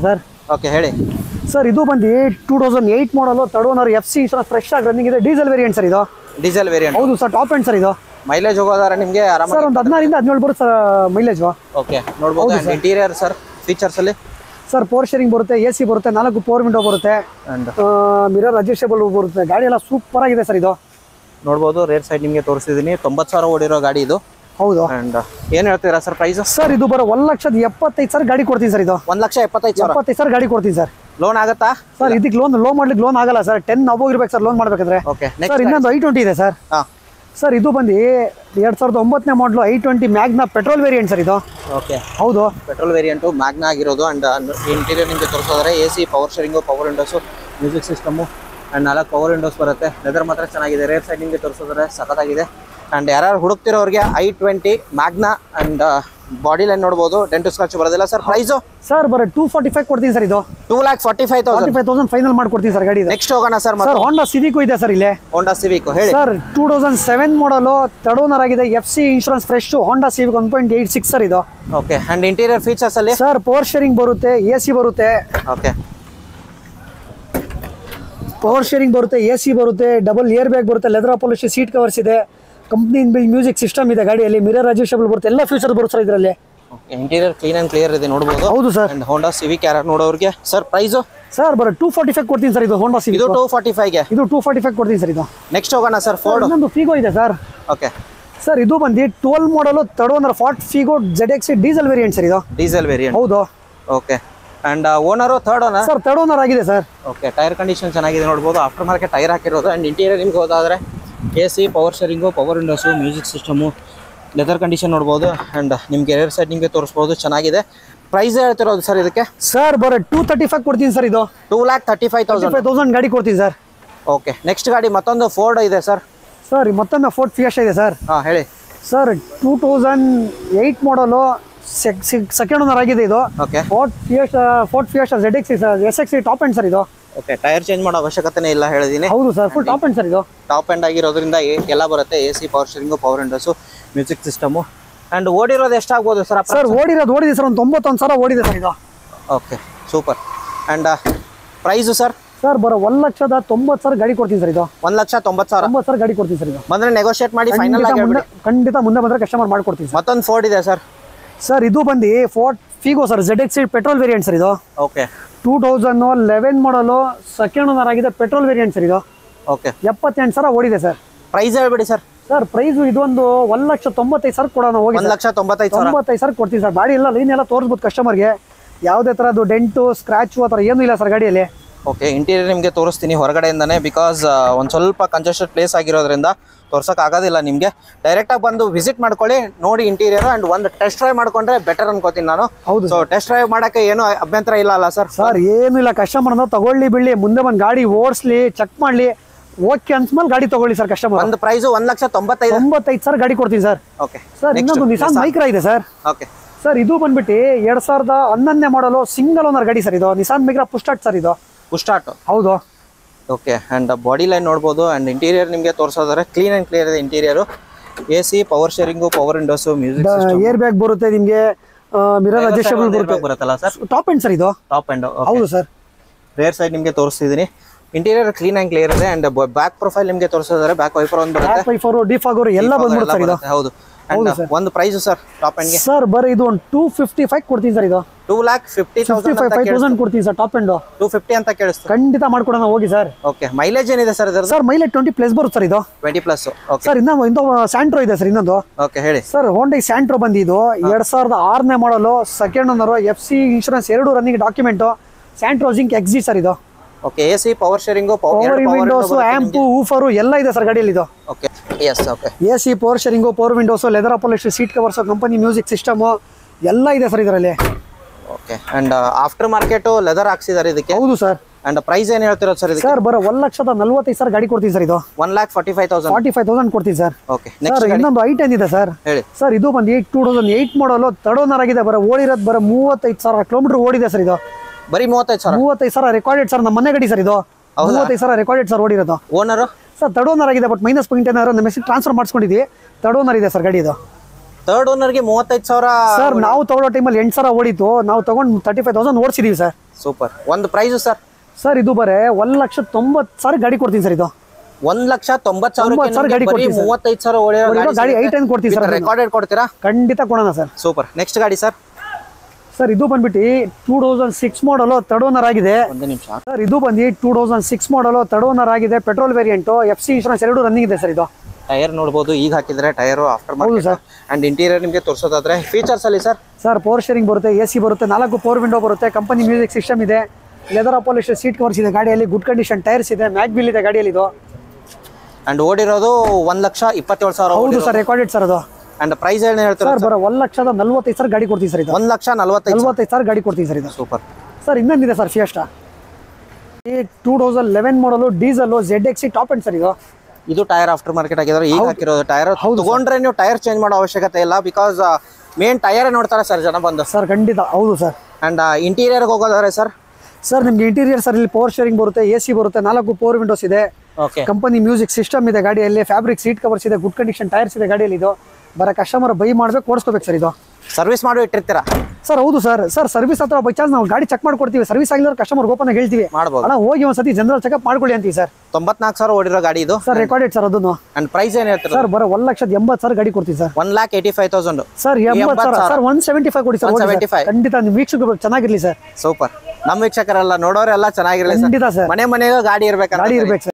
ಓಕೆ ಹೇಳಿ ಸರ್ ಇದು ಬಂದು two thousand eight model third owner F C insurance fresh ಆಗಿ ರನ್ನಿಂಗ್ ಇದೆ ಡೀಸೆಲ್ ವೇರಿಯಂಟ್ ಸರ್ ಇದು ಡೀಸೆಲ್ ವೇರಿಯಂಟ್ ಹೌದು ಸರ್ ಟಾಪ್ ಎಂಡ್ ಸರ್ ಇದು ಮೈಲೇಜ್ ಹೋಗೋದಾದ್ರೆ ನಿಮಗೆ ಸರ್ ಆರಾಮಾಗಿ ಒಂದು ಹದಿನಾರಿಂದ ಹದಿನೇಳು ಬರುತ್ತೆ ಸರ್ ಮೈಲೇಜು ಓಕೆ ನೋಡ್ಬೋದು ಆ್ಯಂಡ್ ಇಂಟೀರಿಯರ್ ಸರ್ ಫೀಚರ್ಸಲ್ಲಿ ಸರ್ ಪವರ್ ಶೇರಿಂಗ್ ಬರುತ್ತೆ ಎ ಸಿ ಬರುತ್ತೆ ನಾಲ್ಕು ಪವರ್ ವಿಂಡೋ ಬರುತ್ತೆ ಆ್ಯಂಡ್ ಮಿರರ್ ಅಡ್ಜಸ್ಟೇಬಲ್ ಬರುತ್ತೆ ಗಾಡಿ ಎಲ್ಲ ಸೂಪರ್ ಆಗಿದೆ ಸರ್ ಇದು ನೋಡ್ಬೋದು ರೇರ್ ಸೈಡ್ ನಿಮಗೆ ತೋರಿಸಿದ್ದೀನಿ ತೊಂಬತ್ತು ಸಾವಿರ ಓಡಿರೋ ಗಾಡಿ ಇದು ಹೌದು ಆ್ಯಂಡ್ ಏನು ಹೇಳ್ತೀರಾ ಸರ್ ಪ್ರೈಸು ಸರ್ ಇದು ಬರೋ ಒಂದು ಲಕ್ಷದ ಎಪ್ಪತ್ತೈದು ಸಾವಿರ ಗಾಡಿ ಕೊಡ್ತೀನಿ ಸರ್ ಇದು ಒಂದು ಲಕ್ಷ ಎಪ್ಪತ್ತೈದು ಸಾವಿರ ಎಪ್ಪತ್ತೈದು ಸಾವಿರ ಗಾಡಿ ಕೊಡ್ತೀನಿ ಸರ್ ಲೋನ್ ಆಗುತ್ತಾ ಸರ್ ಇದಕ್ಕೆ ಲೋನ್ ಲೋನ್ ಮಾಡ್ಲಿಕ್ಕೆ ಲೋನ್ ಆಗಲ್ಲ ಸರ್ ಟೆನ್ ಅಬೋಗ್ ಇರ್ಬೇಕು ಸರ್ ಲೋನ್ ಮಾಡ್ಬೇಕಾದ್ರೆ ಓಕೆ ಸರ್ ನೆಕ್ಸ್ಟ್ ಇನ್ನೊಂದು ಐ ಟ್ವೆಂಟಿ ಇದೆ ಸರ್ ಹಾಂ ಸರ್ ಇದು ಬಂದು ಎರಡು ಸಾವಿರದ ಒಂಬತ್ತನೇ model I twenty Magna petrol variant sir ಇದು ಓಕೆ ಹೌದು ಪೆಟ್ರೋಲ್ ವೇರಿಯಂಟು ಮ್ಯಾಗ್ನ ಆಗಿರೋದು ಆ್ಯಂಡ್ ಇಂಟೀರಿಯರ್ ನಿಮಗೆ ತೋರಿಸೋದ್ರೆ A C power steering power windows music system and ನಾಲ್ಕು ಪವರ್ ವಿಂಡೋಸ್ ಬರುತ್ತೆ ಲೆದರ್ ಮಾತ್ರ ಚೆನ್ನಾಗಿದೆ ರೇರ್ ಸೈಡ್ ನಿಮಗೆ ತೋರಿಸೋದ್ರೆ ಸಖತ್ತಾಗಿದೆ ಆ್ಯಂಡ್ ಯಾರು ಹುಡುಕ್ತಿರೋರಿಗೆ I twenty Magna and body line ನೋಡ್ಬೋದು ಡೆಂಟು ಸ್ಕಾಚ್ ಬರೋದಿಲ್ಲ ಸರ್ ಪ್ರೈಸು ಸರ್ ಬರೋ ಟೂ ಫಾರ್ಟಿ ಫೈವ್ ಕೊಡ್ತೀನಿ ಸರ್ ಇದು two lakh forty five forty thousand five thousand final ಮಾಡ್ಕೊಡ್ತೀನಿ ಸರ್ ಗಾಡಿ ಇದು ನೆಕ್ಸ್ಟ್ ಹೋಗೋಣ ಸರ್ ಸರ್ ಮತ್ತೆ ಹೋಂಡಾ ಸಿವಿಕು ಇದೆ ಸರ್ ಇಲ್ಲಿ ಹೋಂಡಾ ಸಿವಿಕ್ ಹೇಳಿ sir two thousand seven model third owner ಆಗಿದೆ F C insurance fresh Honda Civic one point eight six sir ಇದು ಓಕೆ ಆ್ಯಂಡ್ ಇಂಟೀರಿಯರ್ ಫೀಚರ್ಸಲ್ಲಿ ಸರ್ ಪವರ್ ಶೇರಿಂಗ್ ಬರುತ್ತೆ ಎ ಸಿ ಬರುತ್ತೆ okay power steering ಬರುತ್ತೆ A C ಬರುತ್ತೆ double air bag ಬರುತ್ತೆ leather polish seat covers ಇದೆ company built music system ಇದೆ ಗಾಡಿಯಲ್ಲಿ ಮಿರರ್ ಅಡ್ಜಸ್ಟಬಲ್ ಬರುತ್ತೆ ಎಲ್ಲ ಫೀಚರ್ ಬರುತ್ತೆ ಸರ್ ಇದರಲ್ಲಿ ಇಂಟೀರಿಯರ್ ಕ್ಲೀನ್ ಆ್ಯಂಡ್ ಕ್ಲಿಯರ್ ಇದೆ ನೋಡ್ಬೋದು ಹೌದು ಸರ್ ಆ್ಯಂಡ್ ಹೋಂಡಾ ಸಿವಿಕ್ ಯಾರು ನೋಡೋರಿಗೆ ಸರ್ ಪ್ರೈಸು ಸರ್ ಬರೋ ಟೂ ಫಾರ್ಟಿ ಫೈವ್ ಕೊಡ್ತೀನಿ ಸರ್ ಇದು ಹೋಂಡಾ ಇದು ಸಿವಿಕ್ ಟೂ ಫಾರ್ಟಿ ಫೈವ್ಗೆ ಇದು ಟೂ ಫಾರ್ಟಿ ಫೈವ್ ಕೊಡ್ತೀನಿ ಸರ್ ಇದು ನೆಕ್ಸ್ಟ್ ಹೋಗೋಣ ಸರ್ ಫೋರ್ಡ್ ಇನ್ನೊಂದು ಫೀಗೋ ಇದೆ ಸರ್ ಓಕೆ ಸರ್ ಇದು ಬಂದು twelve model third owner Ford Figo Z X diesel variant sir ಇದು ಡೀಸೆಲ್ ವೇರಿಯಂಟ್ ಹೌದು okay and owner third owner sir third owner ಆಗಿದೆ ಸರ್ ಓಕೆ ಟೈರ್ ಕಂಡೀಷನ್ ಚೆನ್ನಾಗಿದೆ ನೋಡ್ಬೋದು after market tyre ಹಾಕಿರೋದು and interior ನಿಮ್ಗೆ ಹೋದಾದರೆ A C power steering power windows music system leather condition ನೋಡ್ಬೋದು and ನಿಮಗೆ ಎರಡು ಸೈಡ್ ನಿಮಗೆ ತೋರಿಸ್ಬೋದು ಚೆನ್ನಾಗಿದೆ ಪ್ರೈಸ್ ಹೇಳ್ತಿರೋದು ಸರ್ ಇದಕ್ಕೆ ಸರ್ ಬರೋ ಟೂ ತರ್ಟಿ ಫೈವ್ ಕೊಡ್ತೀನಿ ಸರ್ ಇದು two lakh thirty five thousand five thousand ಗಾಡಿ ಕೊಡ್ತೀನಿ ಸರ್ ಓಕೆ ನೆಕ್ಸ್ಟ್ ಗಾಡಿ ಮತ್ತೊಂದು ಫೋರ್ಡ್ ಇದೆ ಸರ್ ಸರ್ ಮತ್ತೊಮ್ಮೆ ಫೋರ್ಟ್ ಫಿಯಸ್ ಇದೆ ಸರ್ ಹಾಂ ಹೇಳಿ sir two thousand eight model second owner ಆಗಿದೆ ಇದು okay Ford Fiesta Ford Fiesta Z X S X top end sir ಇದು ಓಕೆ ಟೈರ್ ಚೇಂಜ್ ಮಾಡೋ ಅವಶ್ಯಕತೆನೇ ಇಲ್ಲ ಹೇಳಿದ್ದೀನಿ ಹೌದು sir full top end sir ಇದು ಟಾಪ್ ಎಂಡ್ ಆಗಿರೋದ್ರಿಂದ ಎ- ಎಲ್ಲ ಬರುತ್ತೆ A C power steering power windows music system and ಓಡಿರೋದು ಎಷ್ಟಾಗ್ಬೋದು ಸರ್ ಸರ್ ಓಡಿರೋದು ಓಡಿದೆ ಸರ್ ಒಂದು ತೊಂಬತ್ತೊಂದು ಸಾವಿರ ಓಡಿದೆ ಸರ್ ಇದು okay super and price sir sir ಬರೋ ಒಂದು ಲಕ್ಷದ ತೊಂಬತ್ತು ಸಾವಿರ ಗಾಡಿ ಕೊಡ್ತೀನಿ ಸರ್ ಇದು ಒಂದು ಲಕ್ಷ ತೊಂಬತ್ತು ಸಾವಿರ ತೊಂಬತ್ತು ಸಾವಿರ ಗಾಡಿ ಕೊಡ್ತೀನಿ ಸರ್ ಇದು ಬಂದರೆ ನೆಗೋಷಿಯೇಟ್ ಮಾಡಿ ಫೈನಲ್ ಖಂಡಿತ ಆಗಿ ಮುಂದೆ ಹೇಳ್ಬಿಡಿ ಖಂಡಿತ ಮುಂದೆ ಬಂದರೆ ಕಸ್ಟಮರ್ ಮಾಡ್ಕೊಡ್ತೀನಿ ಸರ್ ಮತ್ತೊಂದು ಫೋರ್ಡ್ ಇದೆ ಸರ್ ಸರ್ ಇದು ಬಂದು Ford Figo sir Z X petrol variant sir ಇದು okay two thousand eleven model second owner ಆಗಿದೆ ಪೆಟ್ರೋಲ್ ವೇರಿಯಂಟ್ ಸರ್ ಇದು ಓಕೆ ಎಪ್ಪತ್ತೆಂಟು ಸಾವಿರ ಓಡಿದೆ ಸರ್ ಪ್ರೈಸ್ ಹೇಳ್ಬಿಡಿ ಸರ್ ಸರ್ ಪ್ರೈಸ್ ಇದೊಂದು ಒಂದು ಲಕ್ಷ ತೊಂಬತ್ತೈದು ಸಾವಿರ ಕೊಡೋಣ ಹೋಗಿ ಒಂದು ಲಕ್ಷ ತೊಂಬತ್ತೈದು ಸಾವಿರ ತೊಂಬತ್ತೈದು ಸಾವಿರ ಕೊಡ್ತೀನಿ ಸರ್ ಗಾಡಿ ಎಲ್ಲ ಲೈನ್ ಎಲ್ಲ ತೋರಿಸ್ಬೋದು ಕಸ್ಟಮರ್ಗೆ ಯಾವುದೇ ಥರದ್ದು ಡೆಂಟು ಸ್ಕ್ರಾಚು ಆ ಥರ ಏನೂ ಇಲ್ಲ ಸರ್ ಗಾಡಿಯಲ್ಲಿ ಓಕೆ ಇಂಟೀರಿಯರ್ ನಿಮಗೆ ತೋರಿಸ್ತೀನಿ ಹೊರಗಡೆಯಿಂದನೇ ಬಿಕಾಸ್ ಒಂದು ಸ್ವಲ್ಪ ಕಂಜೆಸ್ಟೆಡ್ ಪ್ಲೇಸ್ ಆಗಿರೋದ್ರಿಂದ ತೋರ್ಸೋಕೆ ಆಗೋದಿಲ್ಲ ನಿಮಗೆ ಡೈರೆಕ್ಟಾಗಿ ಬಂದು ವಿಸಿಟ್ ಮಾಡ್ಕೊಳ್ಳಿ ನೋಡಿ ಇಂಟೀರಿಯರ್ ಆ್ಯಂಡ್ ಒಂದು ಟೆಸ್ಟ್ ಡ್ರೈವ್ ಮಾಡ್ಕೊಂಡ್ರೆ ಬೆಟರ್ ಅನ್ಕೋತೀನಿ ನಾನು ಹೌದು ಸೊ ಟೆಸ್ಟ್ ಡ್ರೈವ್ ಮಾಡೋಕ್ಕೆ ಏನೂ ಅಭ್ಯಂತರ ಇಲ್ಲ ಅಲ್ಲ ಸರ್ ಸರ್ ಏನೂ ಇಲ್ಲ ಕಸ್ಟಮರ್ ಅಂದ್ರೆ ತಗೊಳ್ಳಿ ಬಿಡ್ಲಿ ಮುಂದೆ ಬಂದು ಗಾಡಿ ಓಡಿಸ್ಲಿ ಚೆಕ್ ಮಾಡಲಿ ಓಕೆ ಅನ್ಸ್ಮೇಲೆ ಗಾಡಿ ತಗೊಳ್ಳಿ ಸರ್ ಕಸ್ಟಮರ್ ಒಂದು ಪ್ರೈಸು ಒಂದು ಲಕ್ಷ ತೊಂಬತ್ತೈದು ತೊಂಬತ್ತೈದು ಸಾವಿರ ಗಾಡಿ ಕೊಡ್ತೀನಿ ಸರ್ ಓಕೆ ಸರ್ ಇನ್ನೊಂದು ನಿಸಾನ್ ಮೈಕ್ರಾ ಇದೆ ಸರ್ ಓಕೆ ಸರ್ ಇದು ಬಂದ್ಬಿಟ್ಟು ಎರಡ್ ಸಾವಿರದ ಹನ್ನೊಂದನೇ ಮಾಡಲು ಸಿಂಗಲ್ ಓನರ್ ಗಾಡಿ ಸರ್ ಇದು ನಿಸಾನ್ ಮೈಕ್ರಾ ಪುಸ್ಟಾಟ್ ಸರ್ ಇದು ಪುಸ್ಟಾಟು ಹೌದು ಓಕೆ ಆ್ಯಂಡ್ ಬಾಡಿ ಲೈನ್ ನೋಡ್ಬೋದು ಆ್ಯಂಡ್ ಇಂಟೀರಿಯರ್ ನಿಮಗೆ ತೋರಿಸೋದಾದ್ರೆ ಕ್ಲೀನ್ ಆ್ಯಂಡ್ ಕ್ಲಿಯರ್ ಇದೆ interior A C power steering power windows music air bag ಬರುತ್ತೆ ನಿಮಗೆ ಮಿರರ್ ಅಡ್ಜಸ್ಟಬಲ್ ಬರುತ್ತೆ ಬರುತ್ತಲ್ಲ ಸರ್ ಟಾಪ್ ಎಂಡ್ ಸರ್ ಇದು ಟಾಪ್ ಆ್ಯಂಡ್ ಹೌದು ಸರ್ ರೇರ್ ಸೈಡ್ ನಿಮಗೆ ತೋರಿಸ್ತಿದ್ದೀನಿ ಇಂಟೀರಿಯರ್ ಕ್ಲೀನ್ ಆ್ಯಂಡ್ ಕ್ಲಿಯರ್ ಇದೆ ಆ್ಯಂಡ್ ಬ್ಯಾಕ್ ಪ್ರೊಫೈಲ್ ನಿಮಗೆ ತೋರಿಸೋದಾದ್ರೆ ಬ್ಯಾಕ್ ವೈಪರ್ ಒಂದು ಬರುತ್ತೆ ಬ್ಯಾಕ್ ವೈಫರ್ ಡಿಫ್ ಆಗೋರು ಎಲ್ಲ ಬಂದ್ಬಿಡುತ್ತೆ ಸರ್ ಇದು ಬರುತ್ತೆ, ಹೌದು ಆ್ಯಂಡ್ ಒಂದು ಪ್ರೈಸು ಸರ್ ಟಾಪ್ ಎಂಡ್ಗೆ ಸರ್ ಬರೀ ಇದು ಒಂದು ಟೂ ಫಿಫ್ಟಿ ಫೈವ್ ಕೊಡ್ತೀನಿ ಸರ್ ಇದು two lakh fifty fifty five five thousand ಕೊಡ್ತೀನಿ sir top end two fifty ಅಂತ ಕೇಳಿಸ್ತು ಖಂಡಿತ ಮಾಡ್ಕೊಡೋಣ ಹೋಗಿ ಸರ್ ಓಕೆ ಮೈಲೇಜ್ ಏನಿದೆ ಸರ್ ಇದರದ್ದು ಸರ್ ಮೈಲೇಜ್ ಟ್ವೆಂಟಿ ಪ್ಲಸ್ ಬರುತ್ತೆ ಸರ್ ಇದು ಟ್ವೆಂಟಿ ಪ್ಲಸ್ ಓಕೆ ಸರ್ ಇನ್ನೊಂದು ಇನ್ನೊಂದು ಸ್ಯಾಂಟ್ರೋ ಇದೆ ಸರ್ ಇನ್ನೊಂದು ಓಕೆ ಹೇಳಿ ಸರ್ ಹೋಂಡೈ ಸ್ಯಾಂಟ್ರೋ ಬಂದಿದ್ದು ಎರಡ್ ಸಾವಿರದ ಆರನೇ model second owner F C insurance ಎರಡು ರನ್ನಿಂಗ್ ಡಾಕ್ಯುಮೆಂಟು ಸ್ಯಾಂಟ್ರೋ ಜಿಂಕ್ ಎಕ್ಸಿ ಸರ್ ಇದು okay A C power steering power windows amp woofer ಎಲ್ಲ ಇದೆ ಸರ್ ಗಾಡಿಯಲ್ಲಿ ಇದು okay yes okay A C power steering power windows leather ಅಪಾಲಿಶ್ seat covers company music system ಎಲ್ಲ ಇದೆ ಸರ್ ಇದರಲ್ಲಿ okay and after market leather ಹಾಕ್ಸಿದ್ದಾರೆ ಇದಕ್ಕೆ ಹೌದು ಸರ್ ಆ್ಯಂಡ್ ಪ್ರೈಸ್ ಏನು ಹೇಳ್ತಿರೋದು ಸರ್ ಇದಕ್ಕೆ ಸರ್ ಬರೋ ಒಂದು ಲಕ್ಷದ ನಲ್ವತ್ತೈದು ಸಾವಿರ ಗಾಡಿ ಕೊಡ್ತೀನಿ ಸರ್ ಇದು one lakh forty five thousand forty five thousand ಕೊಡ್ತೀನಿ ಸರ್ ಓಕೆ ನೆಕ್ಸ್ಟ್ ಸರ್ ಇನ್ನೊಂದು ಐ ಟೆನ್ ಇದೆ ಸರ್ ಹೇಳಿ ಸರ್ ಇದು ಬಂದು eight two thousand eight model third owner ಆಗಿದೆ ಬರೋ ಓಡಿರೋದು ಬರೋ ಮೂವತ್ತೈದು ಸಾವಿರ ಕಿಲೋಮೀಟರ್ ಓಡಿದೆ ಸರ್ ಇದು ಬರೀ ಮೂವತ್ತೈದು ಸಾವಿರ ಮೂವತ್ತೈದು ಸಾವಿರ ರೆಕಾರ್ಡೆಡ್ ಸರ್ ನಮ್ಮ ಮನೆ ಗಾಡಿ ಸರ್ ಇದು ಮೂವತ್ತೈದು ಸಾವಿರ ರೆಕಾರ್ಡೆಡ್ ಸರ್ ಓಡಿರೋದು ಓನರು ಸರ್ ತರ್ಡ್ ಓನರ್ ಆಗಿದೆ ಬಟ್ ಮೈನಸ್ ಪಾಯಿಂಟ್ ಏನಾದ್ರು ನಮ್ಮ ಹೆಸರು ಟ್ರಾನ್ಸ್ಫರ್ ಮಾಡಿಸ್ಕೊಂಡಿದ್ವಿ ತರ್ಡ್ ಓನರ್ ಇದೆ ಸರ್ ಗಾಡಿ ಇದು ಥರ್ಡ್ ಓನರ್ಗೆ ಮೂವತ್ತೈದು ಸಾವಿರ ಸರ್ ನಾವು ತಗೊಳ್ಳೋ ಟೈಮಲ್ಲಿ ಎಂಟು ಸಾವಿರ ಓಡಿತು ನಾವು ತಗೊಂಡು ತರ್ಟಿ ಫೈವ್ ತೌಸಂಡ್ ಓಡಿಸಿದೀವಿ ಸರ್ ಸೂಪರ್ ಒಂದು ಪ್ರೈಸು ಸರ್ ಸರ್ ಇದು ಬರೇ ಒಂದ್ ಲಕ್ಷ ತೊಂಬತ್ತು ಸಾವಿರ ಗಾಡಿ ಕೊಡ್ತೀನಿ ಸರ್ ಇದು ಒಂದ್ ಲಕ್ಷ ತೊಂಬತ್ ತೊಂಬತ್ತು ಸಾವಿರ ಗಾಡಿ ಸಾವಿರ ಕೊಡ್ತೀವಿ ಸರ್. ಮೂವತ್ತೈದು ಸಾವಿರ ಹೊಡೆಯೋ ಗಾಡಿ ಐ ಟೆನ್ ಕೊಡ್ತೀವಿ ಸರ್ ಅದನ್ನ. ರೆಕಾರ್ಡೆಡ್ ಕೊಡ್ತೀರಾ ಖಂಡಿತ ಕೊಡೋಣ ಸರ್ ಸೂಪರ್ ನೆಕ್ಸ್ಟ್ ಗಾಡಿ ಸರ್ ಸರ್ ಇದು ಬಂದ್ಬಿಟ್ಟು ಟೂ ತೌಸಂಡ್ ಸಿಕ್ಸ್ ಮಾಡಲು ತರ್ಡ್ ಓನರ್ ಆಗಿದೆ ಒಂದು ನಿಮಿಷ ಸರ್ ಇದು ಬಂದು ಟೂ ತೌಸಂಡ್ ಸಿಕ್ಸ್ ಮಾಡಲು ತರ್ಡ್ ಓನರ್ ಆಗಿದೆ petrol variant F C insurance ಎರಡು ರನ್ನಿಂಗ್ ಇದೆ ಸರ್ ಇದು ಟೈರ್ ನೋಡ್ಬೋದು ಈಗ ಹಾಕಿದ್ರೆ ಟೈರು ಆಫ್ಟರ್ ಹೌದು ಮಾರ್ಕೆಟ್ ಸರ್. ಅಂಡ್ ಇಂಟೀರಿಯರ್ ನಿಮಗೆ ತೋರಿಸೋದಾದ್ರೆ ಫೀಚರ್ಸ್ ಅಲ್ಲಿ ಸರ್ ಸರ್ ಪವರ್ ಶೇರಿಂಗ್ ಬರುತ್ತೆ ಎ ಸಿ ಬರುತ್ತೆ ನಾಲ್ಕು ಪವರ್ ವಿಂಡೋ ಬರುತ್ತೆ ಕಂಪನಿ ಮ್ಯೂಸಿಕ್ ಸಿಸ್ಟಮ್ ಇದೆ ಲೆದರ್ ಅಪಾಲಿಶ್ ಸೀಟ್ ಕವರ್ಸ್ ಇದೆ ಗಾಡಿಯಲ್ಲಿ ಗುಡ್ ಕಂಡೀಷನ್ ಟೈರ್ಸ್ ಇದೆ ಮ್ಯಾಕ್ ಬಿಲ್ ಇದೆ ಗಾಡಿಯಲ್ಲಿ ಇದು ಅಂಡ್ ಓಡಿರೋದು ಒಂದ್ ಲಕ್ಷ ಇಪ್ಪತ್ತೇಳು ಸಾವಿರ ಹೌದು ಸರ್ ರೆಕಾರ್ಡೆಡ್ ಸರ್ ಅದು ಅಂಡ್ ಪ್ರೈಸ್ ಏನು ಹೇಳ್ತೀರಾ ಸರ್ ಬರೋ ಒಂದ್ ಲಕ್ಷದ ನಲ್ವತ್ತೈದು ಸಾವಿರ ಗಾಡಿ ಕೊಡ್ತೀವಿ ಸರ್ ಇದು ಒಂದ್ ಲಕ್ಷ ನಲ್ವತ್ತೈದು ನಲ್ವತ್ತೈದು ಸಾವಿರ ಗಾಡಿ ಕೊಡ್ತೀವಿ ಸರ್ ಇದು ಸೂಪರ್ ಸರ್ ಇನ್ನೊಂದಿದೆ ಸರ್ ಫಿಯಸ್ಟಾ ಈ two thousand eleven model diesel Z X i top end sir ಇದು ಇದು ಟೈರ್ ಆಫ್ಟರ್ ಮಾರ್ಕೆಟ್ ಆಗಿದ್ರೆ ಈಗ ಹಾಕಿರೋದು ಟೈರ್ ತಗೊಂಡ್ರೆ ನೀವು ಟೈರ್ ಚೇಂಜ್ ಮಾಡೋ ಅವಶ್ಯಕತೆ ಇಲ್ಲ ಬಿಕಾಸ್ ಮೇನ್ ಟೈರ್ ನೋಡ್ತಾರೆ ಸರ್ ಜನ ಬಂದು ಸರ್ ಖಂಡಿತ ಹೌದು ಸರ್ ಅಂಡ್ ಇಂಟೀರಿಯರ್ಗೆ ಹೋಗೋದಾದ್ರೆ ಸರ್ ಸರ್ ನಿಮ್ಗೆ ಇಂಟೀರಿಯರ್ ಸರ್ ಇಲ್ಲಿ ಪವರ್ ಶೇರಿಂಗ್ ಬರುತ್ತೆ ಎ ಸಿ ಬರುತ್ತೆ ನಾಲ್ಕು ಪವರ್ ವಿಂಡೋಸ್ ಇದೆ ಓಕೆ ಕಂಪನಿ ಮ್ಯೂಸಿಕ್ ಸಿಸ್ಟಮ್ ಇದೆ ಗಾಡಿಯಲ್ಲಿ ಫ್ಯಾಬ್ರಿಕ್ ಸೀಟ್ ಕವರ್ಸ್ ಇದೆ ಗುಡ್ ಕಂಡೀಷನ್ ಟೈರ್ಸ್ ಇದೆ ಗಾಡಿಯಲ್ಲಿ ಇದು ಬರೋ ಕಸ್ಟಮರ್ ಬೈ ಮಾಡ್ಬೇಕು ಓಡಿಸ್ಕೋಬೇಕು ಸರ್ ಇದು ಸರ್ವಿಸ್ ಮಾಡಿ ಇಟ್ಟಿರ್ತೀರಾ ಸರ್ ಹೌದು ಸರ್ ಸರ್ ಸರ್ವಿಸ್ ಹತ್ರ ಬೈ ಚಾನ್ಸ್ ನಾವು ಗಾಡಿ ಚೆಕ್ ಮಾಡ್ಕೊಡ್ತೀವಿ ಸರ್ವಿಸ್ ಆಗಿಲ್ಲ ಕಸ್ಟಮರ್ ಓಪನ್ ಆಗಿ ಹೇಳ್ತೀವಿ ಮಾಡ್ಬೋದು ಅಣ್ಣ ಹೋಗಿ ಒಂದ್ಸತಿ ಜನರಲ್ ಚೆಕಪ್ ಮಾಡ್ಕೊಳ್ಳಿ ಅಂತೀವಿ ಸರ್ ತೊಂಬತ್ನಾಲ್ಕು ಸಾವಿರ ಓಡಿರೋ ಗಾಡಿ ಇದು ಸರ್ ರೆಕಾರ್ಡೆಡ್ ಸರ್ ಅದನ್ನು ಅಂಡ್ ಪ್ರೈಸ್ ಏನು ಹೇಳ್ತೀರಾ ಸರ್ ಬರೋ ಒಂದ್ ಲಕ್ಷದ ಎಂಬತ್ತು ಸಾವಿರ ಗಾಡಿ ಕೊಡ್ತೀವಿ sir one lakh eighty five thousand sir ಎಂಬತ್ತು ಸಾವಿರ ಸರ್ ಒನ್ ಸೆವೆಂಟಿ ಫೈವ್ ಕೊಡಿ ಸರ್ ಓಡಿ ಸರ್. 175. ಖಂಡಿತ ನಿಮ್ಮ ವೀಕ್ಷಕರು ಚೆನ್ನಾಗಿರ್ಲಿ ಸರ್ ಸೂಪರ್ ನಮ್ಮ ವೀಕ್ಷಕರೆಲ್ಲ ನೋಡೋರೆಲ್ಲ ಚೆನ್ನಾಗಿರಲಿ ಖಂಡಿತ ಸರ್ ಮನೆ ಮನೆಗೂ ಗಾಡಿ ಇರ್ಬೇಕಂತ ಗಾಡಿ ಇರ್ಬೇಕು ಸರ್